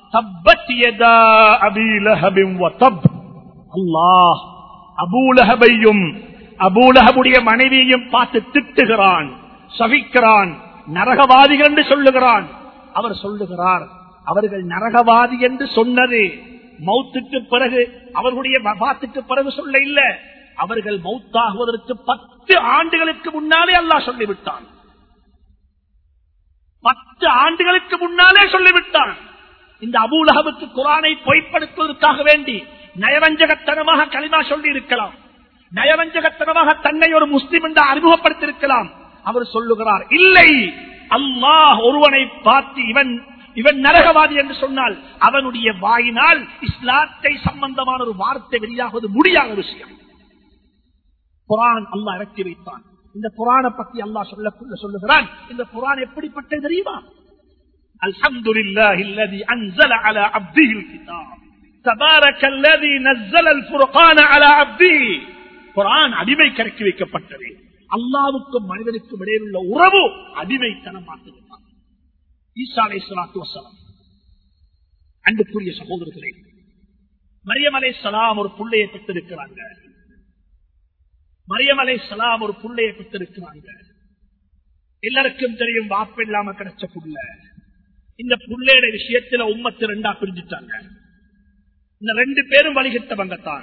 அல்லாஹ் அபூலகபையும் அபூலகபுடைய மனைவியையும் பார்த்து திட்டுகிறான் சவிக்கிறான் நரகவாதிகள் என்று சொல்லுகிறான் அவர் சொல்லுகிறார் அவர்கள் நரகவாதி என்று சொன்னது மௌத்துக்கு பிறகு அவர்களுடைய வபாத்துக்கு பிறகு சொல்ல இல்ல அவர்கள் மௌத்தாகுவதற்கு பத்து ஆண்டுகளுக்கு முன்னாலே அல்லாஹ் சொல்லிவிட்டான் பத்து ஆண்டுகளுக்கு முன்னாலே சொல்லிவிட்டான் இந்த அபூலகவுக்கு குரானை பொய்ப்படுத்துவதற்காக வேண்டி நயவஞ்சகத்தனமாக களிமா சொல்லி இருக்கலாம் நயவஞ்சகத்தனமாக தன்னை ஒரு முஸ்லிம் என்று அறிமுகப்படுத்தியிருக்கலாம் அவர் சொல்லுகிறார் இல்லை அல்லாஹ் ஒருவனை பார்த்து இவன் இவன் நரகவாதி என்று சொன்னால் அவனுடைய வாயினால் இஸ்லாத்தை சம்பந்தமான ஒரு வார்த்தை வெளியாகுவது முடியாத விஷயம் குரான் அல்லாஹ் இறக்கி வைத்தான் இந்த குரானை பத்தி அல்லாஹ் சொல்ல சொல்லுகிறான் இந்த குரான் எப்படிப்பட்டது தெரியுமா الحمد لله الذي أنزل على عبده الكتاب تبارك الذي نزل الفرقان على عبده குரான் அடிமை கரைக்கி வைக்கப்பட்டது அல்லாவுக்கும் மனிதனுக்கும் இடையில் உள்ள உறவு அடிமைத்தனம் பார்த்துவிட்டார் ஈசா அலை சலாத்து வசலாம் அன்புக்குரிய சகோதரர்களே மரியம் அலை சலாம் ஒரு புள்ளையை பெற்றிருக்கிறாங்க மரியம் அலை சலாம் ஒரு புள்ளையை பெற்றிருக்கிறாங்க எல்லாருக்கும் தெரியும் வாப்பு இல்லாம கிடைச்ச புள்ள இந்த புள்ளையோட விஷயத்துல உம்மத்து ரெண்டா பிரிஞ்சுட்டாங்க இந்த ரெண்டு பேரும் வழிகட்டவங்க தான்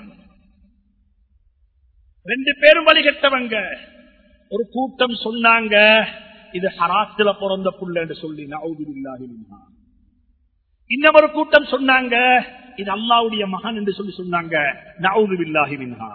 ரெண்டு பேரும் வழிகட்டவங்க ஒரு கூட்டம் சொன்னாங்க இது ஹராத்துல பிறந்த புள்ளன்னு சொல்லி நவுதுல்லாஹிமின்ஹா இன்னும் ஒரு கூட்டம் சொன்னாங்க இது அல்லாவுடைய மகன் என்று சொல்லி சொன்னாங்க நவுதுல்லாஹி மின்ஹா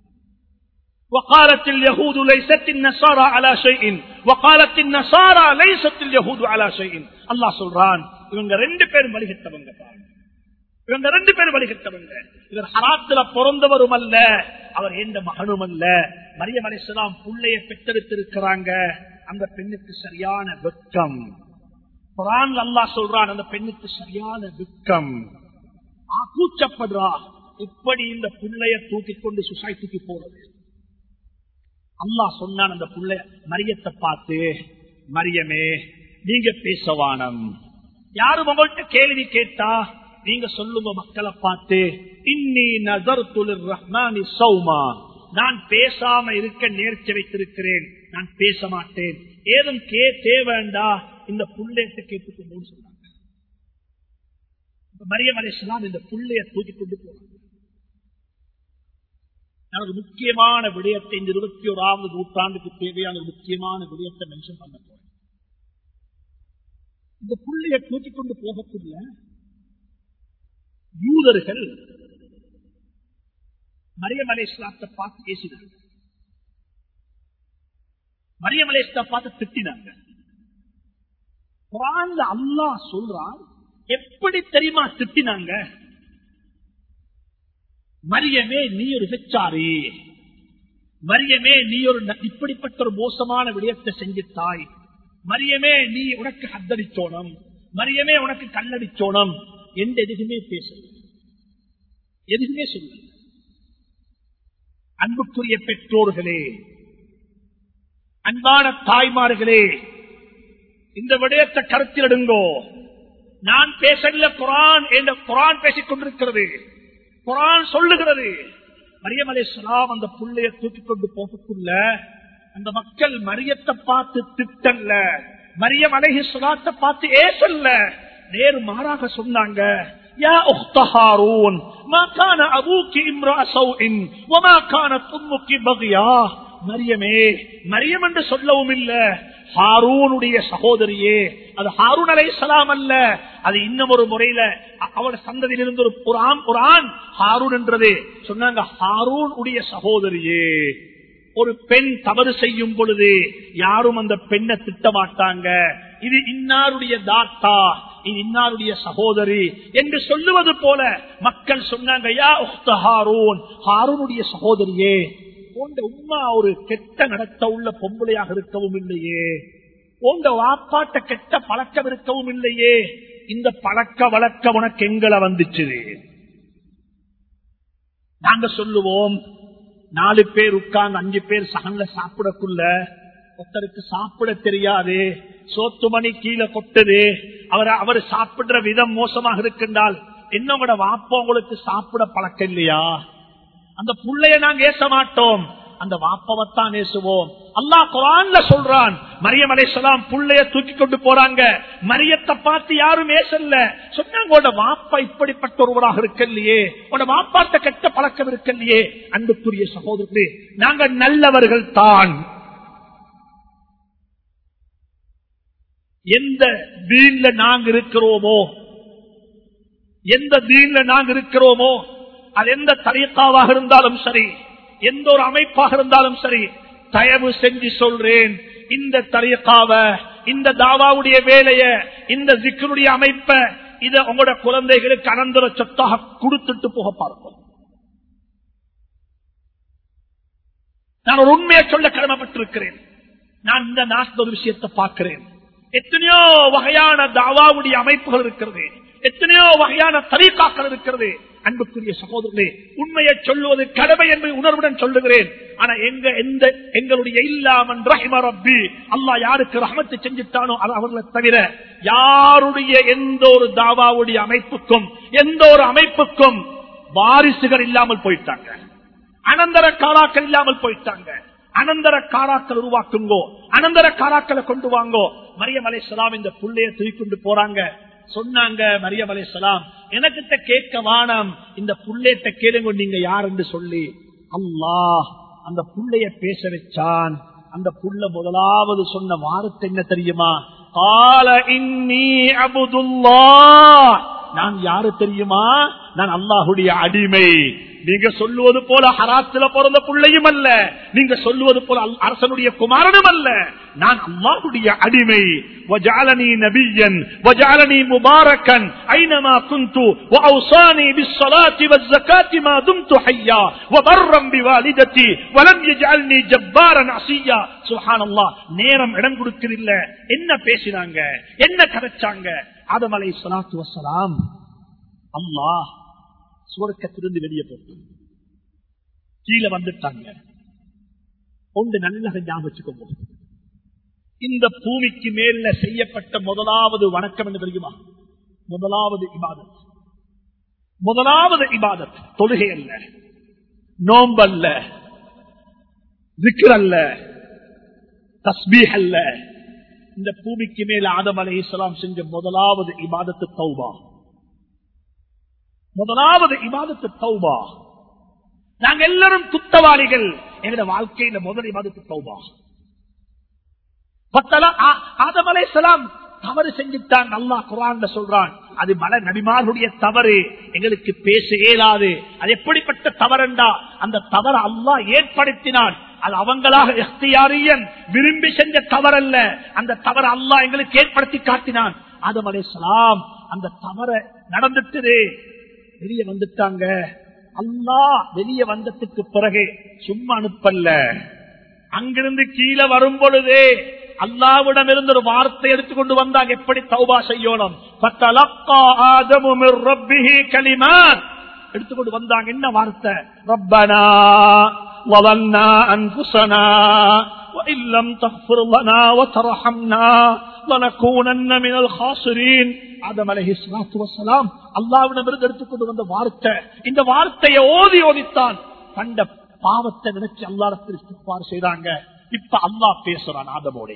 وقالت اليهود ليست النصارى على شيء وقالت النصارى ليست اليهود على شيء الله சொல்றான் இவங்க ரெண்டு பேரும் வழிகட்டவங்க இவங்க ரெண்டு பேரும் வழிகட்டவங்க இவர் ஹராத்துல பிறந்தவரும் அல்ல அவர் எந்த மகனும் அல்ல மரியம் அலிஸ்லாம் புள்ளைய பெற்றெடுத்திருக்கிறாங்க அந்த பெண்ணுக்கு சரியான வெட்கம் குரான் அல்லா சொல்றான் அந்த பெண்ணுக்கு சரியான வெட்கம் கூச்சப்படுறா எப்படி இந்த புள்ளைய தூக்கி கொண்டு சொசைட்டிக்கு போறது அல்லாஹ் சொன்னான் அந்த புள்ளைய மரியத்தை பார்த்து மரியமே நீங்க பேசவானம் யாரும் உங்கள்கிட்ட கேள்வி கேட்டா நீங்க சொல்லுங்க மக்களை பார்த்து இன்னி நசர் துளிர் ரஹ்மானி சௌமா நான் பேசாம இருக்க நேர்ச்சி வைத்திருக்கிறேன் நான் பேச மாட்டேன் ஏதும் கே தேவைண்டா இந்த புள்ளையத்தை கேட்டுக்கொண்டு சொன்னாங்க மரியம் அலிஸ்லாம் இந்த புள்ளைய தூக்கி கொண்டு போனாங்க ஒரு முக்கியமான விடயத்தை இந்த இருபத்தி ஓராவது நூற்றாண்டுக்கு தேவையான ஒரு முக்கியமான விடயத்தை மென்ஷன் பண்ண போறேன் இந்த புள்ளைய தூக்கி கொண்டு போகக்குள்ள யூதர்கள் மரியம் அலை இஸ்லாத்தை பார்த்து பேசினாங்க மரியம் அலை இஸ்லா பார்த்து திட்டினாங்க குரான்ல அல்லாஹ் சொல்றான் எப்படி தெரியுமா திட்டினாங்க மரியமே நீ ஒரு விச்சாரி மரியமே நீ ஒரு இப்படிப்பட்ட ஒரு மோசமான விடயத்தை செஞ்சிட்டாய் மரியமே நீ உனக்கு ஹத்தடிச்சோனம் மரியமே உனக்கு கல்லடிச்சோனம் எந்த எதுவுமே பேசல எதுவுமே சொல்ல அன்புக்குரிய பெற்றோர்களே அன்பான தாய்மார்களே இந்த விடயத்தை கருத்தில் எடுங்கோ நான் பேசல குரான் என்ற குரான் பேசிக் கொண்டிருக்கிறது குரான் சொல்லுகிறது மரியம் அலை சலாம் அந்த புள்ளைய தூக்கி கொண்டு போகக்குள்ள அந்த மக்கள் மரியத்தை பார்த்து திட்டல்ல மரியம் அலைஹி சுலாத்தை பார்த்து ஏசல்ல நேரு மாறாக சொன்னாங்க يا أخت هارون ما كان أبوك امرأ سوء وما كانت أمك بغيا மரியமே மரியம் என்று சொல்லவும் இல்ல ஹாரூனுடைய சகோதரியே அது ஹாரூன் அலை சலாம் அல்ல அது இன்னும் ஒரு முறையில அவட சந்ததியில் இருந்து ஒரு ஒரு ஆண் ஒரு ஆண் ஹாரூன் என்றது சொன்னாங்க ஹாரூன் உடைய சகோதரியே ஒரு பெண் தவறு செய்யும் பொழுது யாரும் அந்த பெண்ணை திட்ட மாட்டாங்க இது இன்னாருடைய தாத்தா இது இன்னாருடைய சகோதரி என்று சொல்லுவது போல மக்கள் சொன்னாங்க யா உக்த ஹாரூன் ஹாரூனுடைய சகோதரியே உங்க உமா ஒரு கெட்ட நடத்த உள்ள பொம்பளையாக இருக்கவும் இல்லையே உங்க வாப்பாட்ட கெட்ட பழக்கம் இருக்கவும் இல்லையே இந்த பழக்க வழக்கம் உனக்கு எங்களை வந்துச்சு நாங்க சொல்லுவோம் நாலு பேர் உட்கார்ந்து அஞ்சு பேர் சகன்ல சாப்பிடக்குள்ள ஒருத்தருக்கு சாப்பிட தெரியாது சோத்து மணி கீழே கொட்டுது அவர் அவர் சாப்பிடுற விதம் மோசமாக இருக்கின்றால் என்னோட வாப்பா உங்களுக்கு சாப்பிட பழக்கம் இல்லையா அந்த புள்ளைய நாங்க ஏச மாட்டோம் அந்த வாப்பவத்தான் நேசுவோம் அல்லா குரான்ல சொல்றான் மரியம் அலைசலாம் புள்ளைய தூக்கி கொண்டு போறாங்க மரியத்தை பார்த்து யாரும் ஏசல்ல சொன்னாங்க வாப்பா இப்படிப்பட்ட ஒருவராக இருக்கலையே உட வாப்பாட்ட கெட்ட பழக்கம் இருக்கலையே அன்புக்குரிய சகோதரர்களே நாங்க நல்லவர்கள் தான் எந்த தீன்ல நாங்க இருக்கிறோமோ எந்த தீன்ல நாங்க இருக்கிறோமோ அது எந்த தரியக்காவாக இருந்தாலும் சரி எந்த ஒரு அமைப்பாக இருந்தாலும் சரி தயவு செஞ்சு சொல்றேன் இந்த தரியக்காவ இந்த தாவாவுடைய வேலைய இந்த ஜிக்கருடைய அமைப்ப இத உங்களோட குழந்தைகளுக்கு அனந்தர சொத்தாக கொடுத்துட்டு போக பார்ப்போம் நான் ஒரு உண்மையை சொல்ல கடமைப்பட்டிருக்கிறேன் நான் இந்த நாட்டு ஒரு விஷயத்தை பார்க்கிறேன் எத்தனையோ வகையான தாவாவுடைய அமைப்புகள் இருக்கிறது எத்தனையோ வகையான தரீக்காக்கள் இருக்கிறது அன்புக்குரிய சகோதரர்களே உண்மையை சொல்லுவது கடமை என்று உணர்வுடன் சொல்லுகிறேன் ஆனா எங்க எந்த எங்களுடைய இல்லாமன் ரஹிம ரப்பி அல்லாஹ் யாருக்கு ரஹமத்து செஞ்சுட்டானோ அது அவர்களை தவிர யாருடைய எந்த ஒரு தாவாவுடைய அமைப்புக்கும் எந்த ஒரு அமைப்புக்கும் வாரிசுகள் இல்லாமல் போயிட்டாங்க அனந்தர காராக்கள் இல்லாமல் போயிட்டாங்க அனந்தர காராக்கள் உருவாக்குங்கோ அனந்தர காராக்களை கொண்டு வாங்கோ மரியம் அலை இந்த புள்ளைய தூக்கி போறாங்க சொன்னாங்க மரியம் அலை எனக்கிட்ட கேட்க வானம் இந்த புள்ளையிட்ட கேளுங்க நீங்க யார் என்று சொல்லி அல்லாஹ் அந்த புள்ளைய பேச வச்சான் அந்த புள்ள முதலாவது சொன்ன வார்த்தை என்ன தெரியுமா கால இன்னி அபுதுல்லா நான் யாரு தெரியுமா நான் அல்லாஹுடைய அடிமை நீங்க சொல்லுவது போல ஹராத்துல பிறந்த பிள்ளையும் அல்ல நீங்க சொல்லுவது போல அல்- அரசனுடைய குமாரனும் அல்ல நான் அல்லாஹுடைய அடிமை وجعلني نبيا وجعلني مباركا اينما كنت واوصاني بالصلاه والزكاه ما دمت حيا وبرا بوالدتي ولم يجعلني جبارا عصيا سبحان الله நேரம் இடம் கொடுக்கறில்ல என்ன பேசினாங்க என்ன கதைச்சாங்க ஆதம் அலை சலாத்து வசலாம் அல்லாஹ் சுவர்க்கத்திலிருந்து வெளியே போட்டு கீழே வந்துட்டாங்க ஒன்று நல்ல ஞாபகம் வச்சுக்கோங்க இந்த பூமிக்கு மேல செய்யப்பட்ட முதலாவது வணக்கம் என்று தெரியுமா முதலாவது இபாதத் முதலாவது இபாதத் தொழுகை அல்ல நோம்பல்ல விக்ர் அல்ல தஸ்பீஹ் அல்ல இந்த பூமிக்கு மேல ஆதம் அலை இஸ்லாம் செஞ்ச முதலாவது இபாதத்து தௌபா முதலாவது இபாதத்து தௌபா நாங்க எல்லாரும் குத்தவாளிகள் எங்க வாழ்க்கையில முதல் இபாதத்து தௌபா ஆதம் அலைசலாம் தவறு செஞ்சுட்டான் அல்லாஹ் குரான் சொல்றான் அது மல நபிமாருடைய தவறு எங்களுக்கு பேச இயலாது அது எப்படிப்பட்ட தவறண்டா அந்த தவறு அல்லாஹ் ஏற்படுத்தினான் அது அவங்களாக எஸ்தியாரியன் விரும்பி செஞ்ச தவறல்ல அந்த தவறு அல்லாஹ் எங்களுக்கு ஏற்படுத்தி காட்டினான் ஆதம் அலைசலாம் அந்த தவற நடந்துட்டு வெளியே வந்துட்டாங்க அல்லாஹ் வெளியே வந்ததுக்கு பிறகு சும்மா அனுப்பல்ல அங்கிருந்து கீழே வரும் பொழுதே அல்லாவிடம் இருந்து ஒரு வார்த்தை எடுத்துக்கொண்டு வந்தாங்க எப்படி தௌபா செய்யணும் ஃபத்தலக்கா ஆதமு மிர் ரப்பிஹி கலிமாத் எடுத்துக்கொண்டு வந்தாங்க என்ன வார்த்தை ரப்பனா وظلنا أنفسنا وإن لم تغفر لنا وترحمنا لنكونن من الخاسرين ஆதம் அலஹி சலாத்து வசலாம் அல்லாவிடமிருந்து எடுத்துக்கொண்டு வந்த வார்த்தை இந்த வார்த்தையை ஓதி ஓதித்தான் கண்ட பாவத்தை நினைச்சு அல்லாடத்தில் இஸ்திக்பார் செய்றாங்க இப்ப அல்லாஹ் பேசுறான் ஆதமோட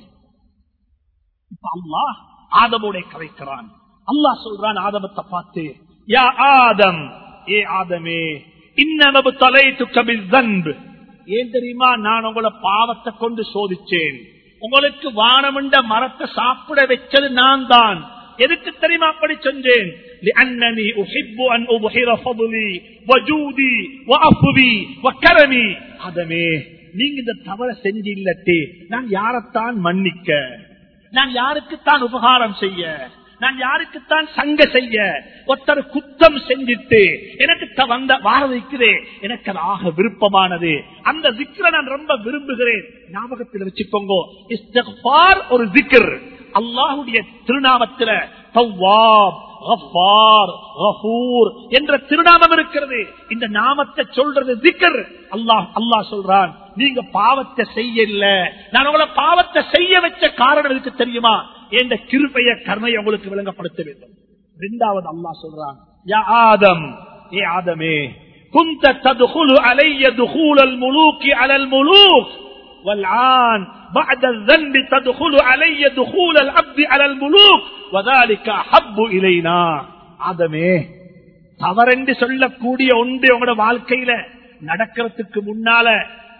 இப்ப அல்லாஹ் ஆதமோட கதைக்கிறான் அல்லாஹ் சொல்றான் ஆதமத்தை பார்த்து யா ஆதம் ஏ ஆதமே இன்னனவு தலை துக்கபில் ஏன் தெரியுமா நான் உங்களை பாவத்தை கொண்டு சோதிச்சேன் உங்களுக்கு வானமுண்ட மரத்தை சாப்பிட வச்சது நான் தான் எதுக்கு தெரியுமா அப்படி செஞ்சேன் لأنني أحب أن أظهر فضلي وجودي وعفوي وكرمي ஆதமே நீங்க இந்த தவற செஞ்சு இல்லட்டே நான் யாரைத்தான் மன்னிக்க நான் யாருக்குத்தான் உபகாரம் செய்ய நான் யாருக்குத்தான் சங்க செய்ய ஒருத்தர் குத்தம் செஞ்சிட்டு எனக்கு த- வந்த வார வைக்கிறேன் எனக்கு அது ஆக விருப்பமானது அந்த சிக்கரை நான் ரொம்ப விரும்புகிறேன் ஞாபகத்தில் வச்சுக்கோங்க இஸ்திக்பார் ஒரு சிக்கர் அல்லாஹுடைய திருநாமத்தில தவ்வாப் கஃபார், கஃபூர் என்ற திருநாமம் இருக்கிறது இந்த நாமத்தை சொல்றது திக்கர் அல்லாஹ் அல்லாஹ் சொல்றான் நீங்க பாவத்தை செய்யல நான் உங்களை பாவத்தை செய்ய வச்ச காரணம் இருக்கு தெரியுமா என்ற கிருபைய கருணையை உங்களுக்கு விளங்கப்படுத்த வேண்டும் இரண்டாவது அல்லாஹ் சொல்றான் யா ஆதம் ஏ ஆதமே كنت تدخل علي دخول الملوك على الملوك والعان بعد الذنب تدخل علي دخول العبد على الملوك وذلك أحب إلينا ஆதமே தவறென்று சொல்லக்கூடிய ஒன்று உங்களோட வாழ்க்கையில நடக்கிறதுக்கு முன்னால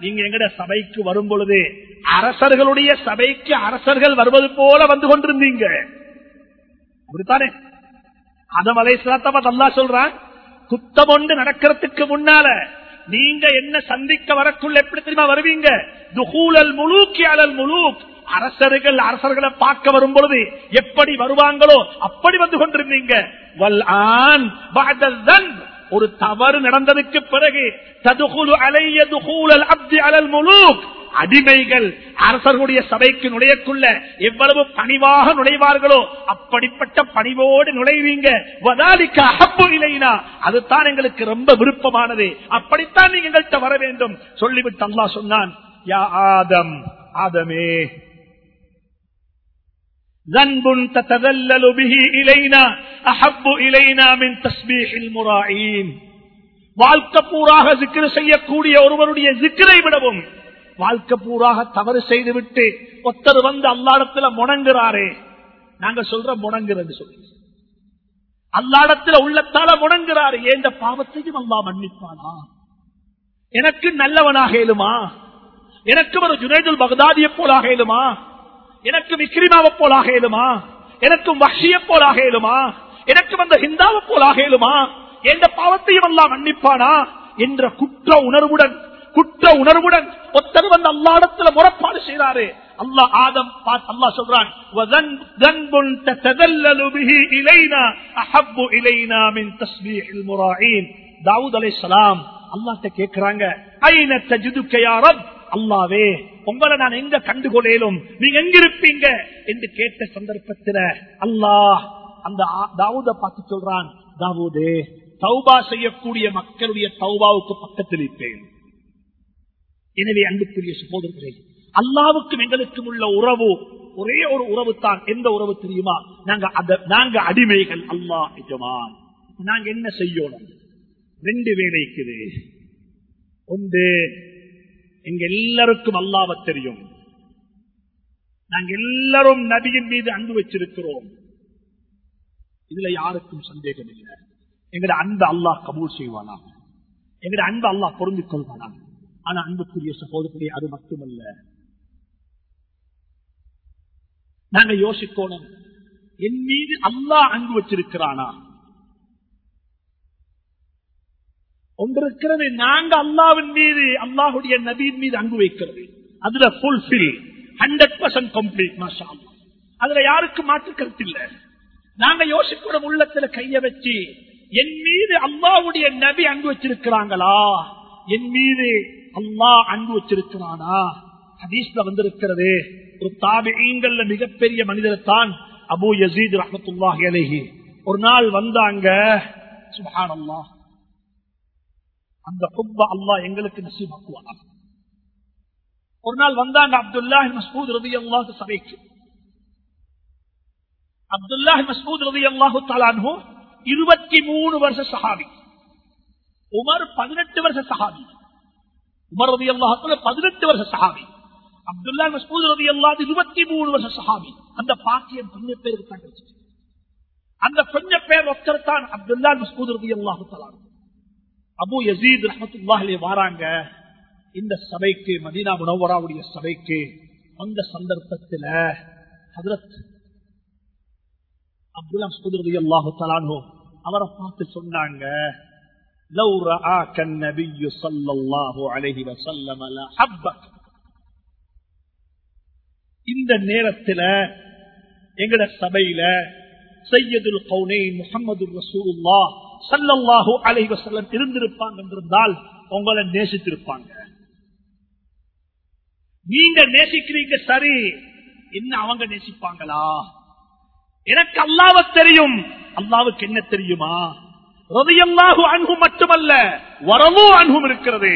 நீங்க எங்கட சபைக்கு வரும் பொழுது அரசர்களுடைய சபைக்கு அரசர்கள் வருவது போல வந்து கொண்டிருந்தீங்க அப்படித்தானே அதம் அலைசலாத்தா அல்லா சொல்றான் குத்தம் ஒன்று நடக்கிறதுக்கு முன்னால நீங்க என்ன சந்திக்க வரக்குள்ள எப்படி தெரியுமா வருவீங்க துகூலல் முழுக்கி அலல் முழுக் அரசர்கள் அரசர்களை பார்க்க வரும் பொழுது எப்படி வருவாங்களோ அப்படி வந்து கொண்டிருந்தீங்க வல் ஆன் பஅதல் தன்ப். ஒரு தவறு நடந்ததுக்கு பிறகு ததுகுலு அலைய துகூலல் அப்தி அலல் முழுக் அடிமைகள் அரசர்களுடைய சபைக்கு நுழையக்குள்ள எவ்வளவு பணிவாக நுழைவார்களோ அப்படிப்பட்ட பணிவோடு நுழைவீங்க வதாலிக்க அஹப்பு இலைனா அதுதான் எங்களுக்கு ரொம்ப விருப்பமானது அப்படித்தான் நீங்க எங்கள்கிட்ட வர வேண்டும் சொல்லிவிட்டு அல்லாஹ் சொன்னான் யா ஆதம் ஆதமே ذنب تتذلل به إلينا أحب إلينا من تسبيح المراعين வாழ்க்கை பூராக சிக்கிர செய்யக்கூடிய ஒருவருடைய சிக்கரை விடவும் வாழ்க்கை பூராக தவறு செய்துவிட்டு ஒருத்தர் வந்து அல்லாடத்துல முணங்குறாரே நாங்க சொல்ற முணங்குறது சொல்லி அல்லாடத்துல உள்ளத்தால முணங்குறாரு ஏந்த பாவத்தையும் அல்லா மன்னிப்பானா எனக்கு நல்லவனாக இயலுமா எனக்கு ஒரு ஜுனைதுல் பகதாதிய போலாக இயலுமா எனக்கு விக்ரிமாவை போலாக இயலுமா எனக்கு வஷிய போலாக இயலுமா எனக்கு வந்த ஹிந்தாவை போலாக இயலுமா எந்த பாவத்தையும் எல்லாம் மன்னிப்பானா என்ற குற்ற உணர்வுடன் குற்ற உணர்வுடன் ஒருத்தர் வந்து அல்லாடத்துல முறப்பாடு செய்றாரு அல்லாஹ் ஆதம் பார்த்து அல்லாஹ் சொல்றான் "வதன்- தன்புன் ததல்லலு பிஹி இலைனா அஹப்பு இலைனா மின் தஸ்பீஹில் முராயின்." தாவூத் அலைஹிஸ்ஸலாம் அல்லாஹ்ட்ட கேக்குறாங்க ஐன தஜிதுக்க யா ரப் அல்லாவே உங்களை நான் எங்க கண்டுகொள்ளேலும் நீங்க எங்க இருப்பீங்க என்று கேட்ட சந்தர்ப்பத்தில் அல்லாஹ் அந்த ஆ- தாவூத பார்த்து சொல்றான் தாவூதே தௌபா செய்யக்கூடிய மக்களுடைய தௌபாவுக்கு பக்கத்தில் இருப்பேன் எனவே அன்புக்குரிய சகோதரர்களே அல்லாவுக்கும் எங்களுக்கும் உள்ள உறவு ஒரே ஒரு உறவு தான் எந்த உறவு தெரியுமா நாங்க அத- நாங்க அடிமைகள் அல்லாஹ் எஜமான் நாங்க என்ன செய்யணும் ரெண்டு வேலைக்குது ஒன்று எங்க எல்லாருக்கும் அல்லாவ தெரியும் நாங்க எல்லாரும் நபியின் மீது அன்பு வச்சிருக்கிறோம் இதுல யாருக்கும் சந்தேகம் இல்லை எங்கட அன்பு அல்லாஹ் கபூல் செய்வானா எங்கட அன்பு அல்லாஹ் பொருந்திக் கொள்வானா ஆனா அன்புக்குரிய சகோதரர்களே அது மட்டுமல்ல நாங்க யோசிக்கணும் என் மீது அல்லாஹ் அன்பு வச்சிருக்கிறானா ஒன்றிருக்கிறது நாங்க அல்லாவின் மீது அல்லாஹுடைய நபியின் மீது அன்பு வைக்கிறது அதுல ஃபுல்ஃபில் ஹண்ட்ரட் பர்சன்ட் கம்ப்ளீட் மாஷா அல்லாஹ். அதுல யாருக்கும் மாற்று கருத்து இல்ல நாங்க யோசிக்கிற உள்ளத்துல கைய வச்சு என் மீது அல்லாஹ்வுடைய நபி அன்பு வச்சிருக்கிறாங்களா என் மீது அல்லாஹ் அன்பு வச்சிருக்கிறானா ஹதீஸ்ல வந்திருக்கிறது ஒரு தாபியங்கள்ல மிகப்பெரிய மனிதர் தான் அபு யசீத் ரஹமத்துல்லாஹி அலைஹி ஒரு நாள் வந்தாங்க சுப்ஹானல்லாஹ் அந்த ஹுப்ப அல்லாஹ் எங்களுக்கு நசீபாக்குவானா ஒரு நாள் வந்தாங்க அப்துல்லாஹ் மஸ்பூத் ரதி அல்லாஹ் சபைக்கு அப்துல்லாஹ் மஸ்பூத் ரதி அல்லாஹு தலான்ஹு இருபத்தி மூணு வருஷ சஹாபி உமர் பதினெட்டு வருஷ சஹாபி உமர் ரதி அல்லாஹத்துல பதினெட்டு வருஷ சஹாபி அப்துல்லா மஸ்பூத் ரதி அல்லாஹ் இருபத்தி மூணு வருஷ சஹாபி அந்த பாக்கியம் கொஞ்சம் பேருக்கு தான் கிடைச்சிச்சு அந்த கொஞ்சம் பேர் ஒருத்தர் தான் அப்துல்லா மஸ்பூத் ரதி அல்லாஹு தலான் அபு யசீத் ரஹமத்துல்லாஹிலே வாராங்க இந்த சபைக்கு மதீனா முனவராவுடைய சபைக்கு அந்த சந்தர்ப்பத்தில் ஹதரத் அப்துல்லா சுதரதி அல்லாஹு தலானோ அவரை பார்த்து சொன்னாங்க لو رآك النبي صلى الله عليه وسلم لحبك இந்த நேரத்தில் எங்கட சபையில சையதுல் கவுனை முகமது ரசூலுல்லா சல்லல்லாஹு அலைஹி வஸல்லம் இருந்திருப்பாங்க என்றிருந்தால் உங்களை நேசித்திருப்பாங்க நீங்க நேசிக்கிறீங்க சரி என்ன அவங்க நேசிப்பாங்களா எனக்கு அல்லாவ தெரியும் அல்லாவுக்கு என்ன தெரியுமா ரதியல்லாஹு அன்பு மட்டுமல்ல வரவு அன்பும் இருக்கிறது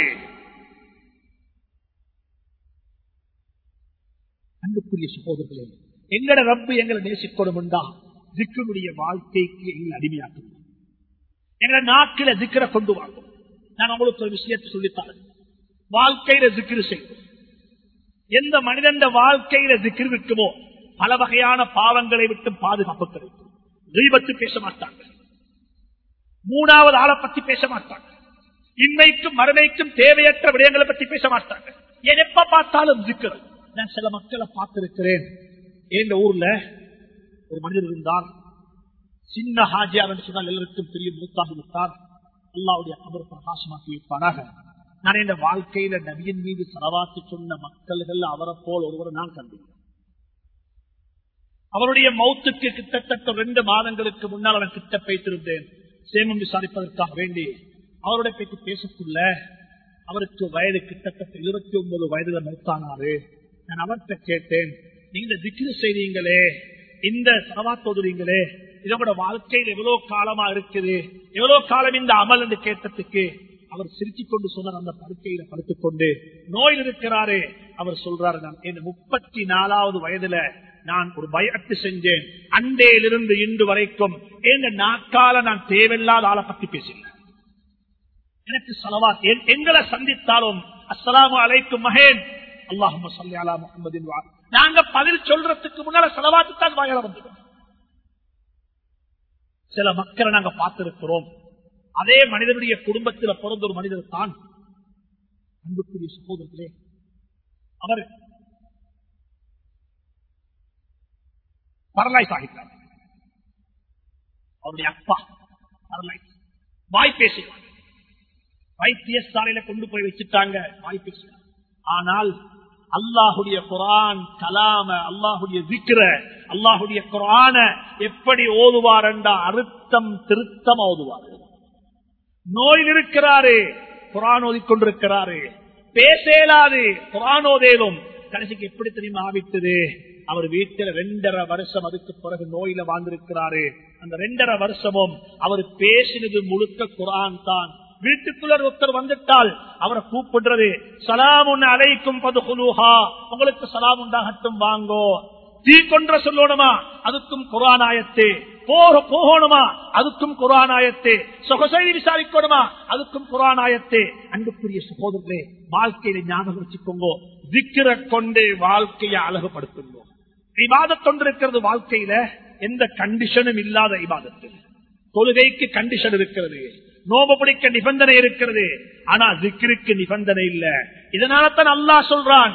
அன்புக்குரிய சகோதரர்களே எங்கட ரப்பு எங்களை நேசிக்கணும்டா திக்கனுடைய வாழ்க்கைக்கு எங்களை அடிமையாக்கணும் எங்களை நாக்கில திக்கர கொண்டு வாங்கும் நான் உங்களுக்கு ஒரு விஷயத்தை சொல்லித்தாரேன் வாழ்க்கையில திக்கிரு செய்வோம் எந்த மனிதன் வாழ்க்கையில திக்கிரு இருக்குமோ பல வகையான பாவங்களை விட்டு பாதுகாப்பு கிடைக்கும் தீபத்து பேச மாட்டாங்க மூணாவது ஆளை பத்தி பேச மாட்டாங்க இன்மைக்கும் மறுமைக்கும் தேவையற்ற விடயங்களை பத்தி பேச மாட்டாங்க ஏன் எப்ப பார்த்தாலும் ஜிக்கர் நான் சில மக்களை பார்த்திருக்கிறேன் எந்த ஊர்ல ஒரு மனிதர் இருந்தார் சின்ன ஹாஜியார் என்று சொன்னால் எல்லாருக்கும் பெரிய மூத்தாகி விட்டார் அல்லாவுடைய அவர் பிரகாசமாக்கி வைப்பாராக நான் இந்த வாழ்க்கையில நபியின் மீது செலவாத்து சொன்ன மக்கள்கள் அவரை போல் ஒருவர் நான் கண்டேன் அவருடைய மௌத்துக்கு கிட்டத்தட்ட ரெண்டு மாதங்களுக்கு முன்னால் அவன் கிட்ட பேசிருந்தேன் சேமம் விசாரிப்பதற்காக வேண்டி அவருடைய பேச்சு பேசக்குள்ள அவருக்கு வயது கிட்டத்தட்ட இருபத்தி ஒன்பது வயதுல மௌத்தானாரு நான் அவர்கிட்ட கேட்டேன் நீங்க திக்ரு செய்றீங்களே இந்த சரவாத்தோதுறீங்களே இதோட வாழ்க்கையில் எவ்வளவு காலமா இருக்குது எவ்வளவு காலம் இந்த அமல் என்று கேட்டதுக்கு அவர் சிரிச்சுக் கொண்டு சொன்னார் அந்த படுக்கையில படுத்துக் கொண்டு நோயில் இருக்கிறாரே அவர் சொல்றாரு நான் என் முப்பத்தி நாலாவது வயதுல நான் ஒரு பயத்து செஞ்சேன் அண்டையிலிருந்து இன்று வரைக்கும் எங்க நாக்கால நான் தேவையில்லாத ஆளை பத்தி பேசினேன் எனக்கு சலவா எங்களை சந்தித்தாலும் அஸ்ஸலாமு அலைக்கும் மகேன் அல்லாஹும் சொல்லி அலா முகமதின் வா நாங்க பதில் சொல்றதுக்கு முன்னால செலவாத்து தான் வாயில வந்துடும் சில மக்களை நாங்க பார்த்திருக்கிறோம் அதே மனிதனுடைய குடும்பத்தில் பிறந்த ஒரு மனிதர் தான் அன்புக்குரிய சகோதரர்களே அவர் பரலாய்ஸ் ஆகிட்டார் அவருடைய அப்பா பரலாய்ஸ் வாய் பேசுவார் வைத்தியசாலையில கொண்டு போய் வச்சுட்டாங்க வாய் பேசுவார் ஆனால் அல்லாஹுடைய குரான் கலாம அல்லாஹுடைய விக்கிர அல்லாஹுடைய குரான எப்படி ஓதுவார் என்றா அறுத்தம் திருத்தம் ஓதுவார் நோயில் இருக்கிறாரு குரான் ஓதிக்கொண்டிருக்கிறாரு பேசலாது குரான் ஓதேலும் கடைசிக்கு எப்படி தெரியுமா ஆவிட்டது அவர் வீட்டில் ரெண்டரை வருஷம் அதுக்கு பிறகு நோயில வாழ்ந்திருக்கிறாரு அந்த ரெண்டரை வருஷமும் அவர் பேசினது முழுக்க குரான் தான் வீட்டுக்குள்ள ஒருத்தர் வந்துட்டால் அவரை கூப்பிடுறது சலாம் ஒன்னு அழைக்கும் பதுகுலுஹா உங்களுக்கு சலாம் உண்டாகட்டும் வாங்கோ தீ கொன்ற சொல்லணுமா அதுக்கும் குரானாயத்து போக போகணுமா அதுக்கும் குரானாயத்து சொகசை விசாரிக்கணுமா அதுக்கும் குரானாயத்து அன்புக்குரிய சகோதரர்களே வாழ்க்கையில ஞாபகம் வச்சுக்கோங்க விக்கிர கொண்டு வாழ்க்கையை அழகுபடுத்துங்க இபாதத் கொண்டிருக்கிறது வாழ்க்கையில எந்த கண்டிஷனும் இல்லாத இபாதத்து தொழுகைக்கு கண்டிஷன் இருக்கிறது நோப பிடிக்க நிபந்தனை இருக்கிறது ஆனா திக்ருக்கு நிபந்தனை இல்ல இதனால தான் அல்லாஹ் சொல்றான்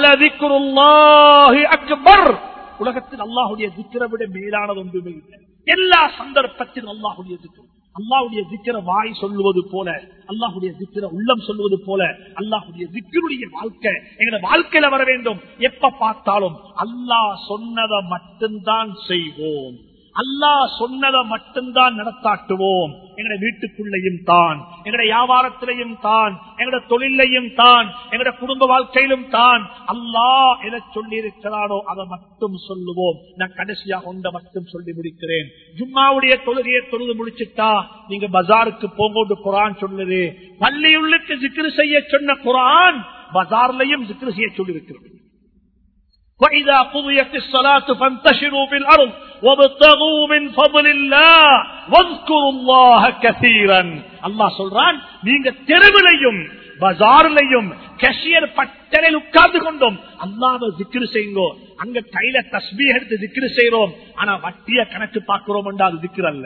அக்பர் உலகத்தில் அல்லாஹுடைய திக்கிற விட மேலானது ஒன்றுமே இல்லை எல்லா சந்தர்ப்பத்திலும் அல்லாஹுடைய திக்கிற அல்லாஹுடைய திக்கிற வாய் சொல்லுவது போல அல்லாஹுடைய திக்கிற உள்ளம் சொல்லுவது போல அல்லாஹுடைய திக்கிருடைய வாழ்க்கை எங்க வாழ்க்கையில வர வேண்டும் எப்ப பார்த்தாலும் அல்லாஹ் சொன்னதை மட்டும்தான் செய்வோம் அல்லாஹ் சொன்னதை மட்டும்தான் நடத்தாட்டுவோம் எங்கட வீட்டுக்குள்ளையும் தான் எங்கட வியாபாரத்திலையும் தான் எங்கட தொழிலையும் தான் எங்கட குடும்ப வாழ்க்கையிலும் தான் அல்லாஹ் எதை சொல்லி இருக்கிறானோ அதை மட்டும் சொல்லுவோம் நான் கடைசியாக ஒன்றை மட்டும் சொல்லி முடிக்கிறேன் ஜும்மாவுடைய தொழுகையை தொழுது முடிச்சுட்டா நீங்க பஜாருக்கு போங்கோண்டு குரான் சொல்லுது பள்ளியுள்ளுக்கு ஜிக்ரு செய்ய சொன்ன குரான் பஜார்லையும் ஜிக்ரு செய்ய சொல்லி இருக்கிறது وإذا قضيت الصلاة فانتشروا في الأرض وابتغوا من فضل الله واذكروا الله كثيرا الله சொல்றான் நீங்க தெருவிலையும் பஜார்லையும் கேஷியர் பட்டலில் உட்கார்ந்து கொண்டோம் அல்லாத திக்ரு செய்யுங்கோ அங்க கையில தஸ்பீ எடுத்து திக்ரு செய்யறோம் ஆனா வட்டிய கணக்கு பார்க்கிறோம் அது திக்ரு அல்ல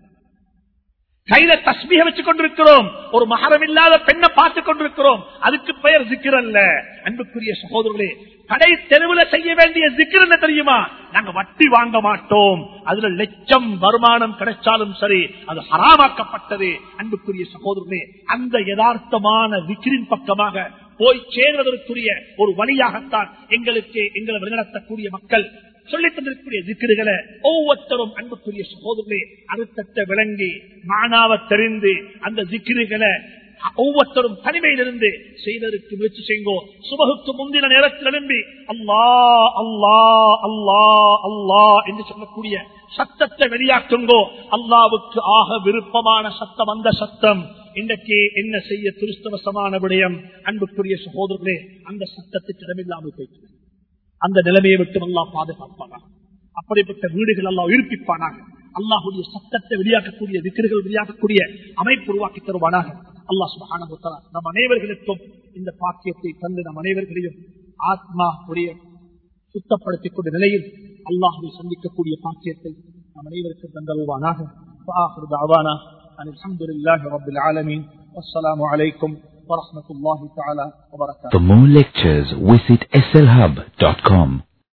கையில தஸ்மிக வச்சு கொண்டிருக்கிறோம் ஒரு மகரம் இல்லாத பெண்ணை பார்த்து கொண்டிருக்கிறோம் அதுக்கு பெயர் ஜிக்கர் அல்ல அன்புக்குரிய சகோதரர்களே கடை தெருவில் செய்ய வேண்டிய ஜிக்கர் என்ன தெரியுமா நாங்க வட்டி வாங்க மாட்டோம் அதுல லட்சம் வருமானம் கிடைச்சாலும் சரி அது ஹராமாக்கப்பட்டது அன்புக்குரிய சகோதரர்களே அந்த யதார்த்தமான விக்கிரின் பக்கமாக போய் சேர்வதற்குரிய ஒரு வழியாகத்தான் எங்களுக்கு எங்களை வழிநடத்தக்கூடிய மக்கள் சொல்லித் தந்திருக்கக்கூடிய திக்கிறுகளை ஒவ்வொருத்தரும் அன்புக்குரிய சகோதரர்களே அறுத்தத்தை விளங்கி மானாவ தெரிந்து அந்த திக்கிறுகளை ஒவ்வொருத்தரும் தனிமையிலிருந்து செய்வதற்கு முயற்சி செய்யுங்கோ சுபகுக்கு முந்தின நேரத்தில் எழும்பி அல்லா அல்லா அல்லா அல்லா என்று சொல்லக்கூடிய சத்தத்தை வெளியாக்குங்கோ அல்லாவுக்கு ஆக விருப்பமான சத்தம் அந்த சத்தம் இன்றைக்கு என்ன செய்ய துருஸ்தவசமான விடயம் அன்புக்குரிய சகோதரர்களே அந்த சத்தத்துக்கு இடமில்லாமல் போய்க்கிறது அந்த நிலைமையை விட்டு அல்லா பாதுகாப்பானாக அப்படிப்பட்ட வீடுகள் எல்லாம் உயிர்ப்பிப்பானாக அல்லாஹுடைய சத்தத்தை வெளியாக்கக்கூடிய விக்கிர்கள் வெளியாக்கக்கூடிய அமைப்பு உருவாக்கி தருவானாக அல்லாஹ் சுபான நம் அனைவர்களுக்கும் இந்த பாக்கியத்தை தந்து நம் அனைவர்களையும் ஆத்மா உடைய சுத்தப்படுத்திக் கொண்ட நிலையில் அல்லாஹுவை சந்திக்கக்கூடிய பாக்கியத்தை நம் அனைவருக்கும் தந்தருவானாக الحمد لله رب العالمين والسلام عليكم ورحمة الله تعالى وبركاته For more lectures, visit slhub.com.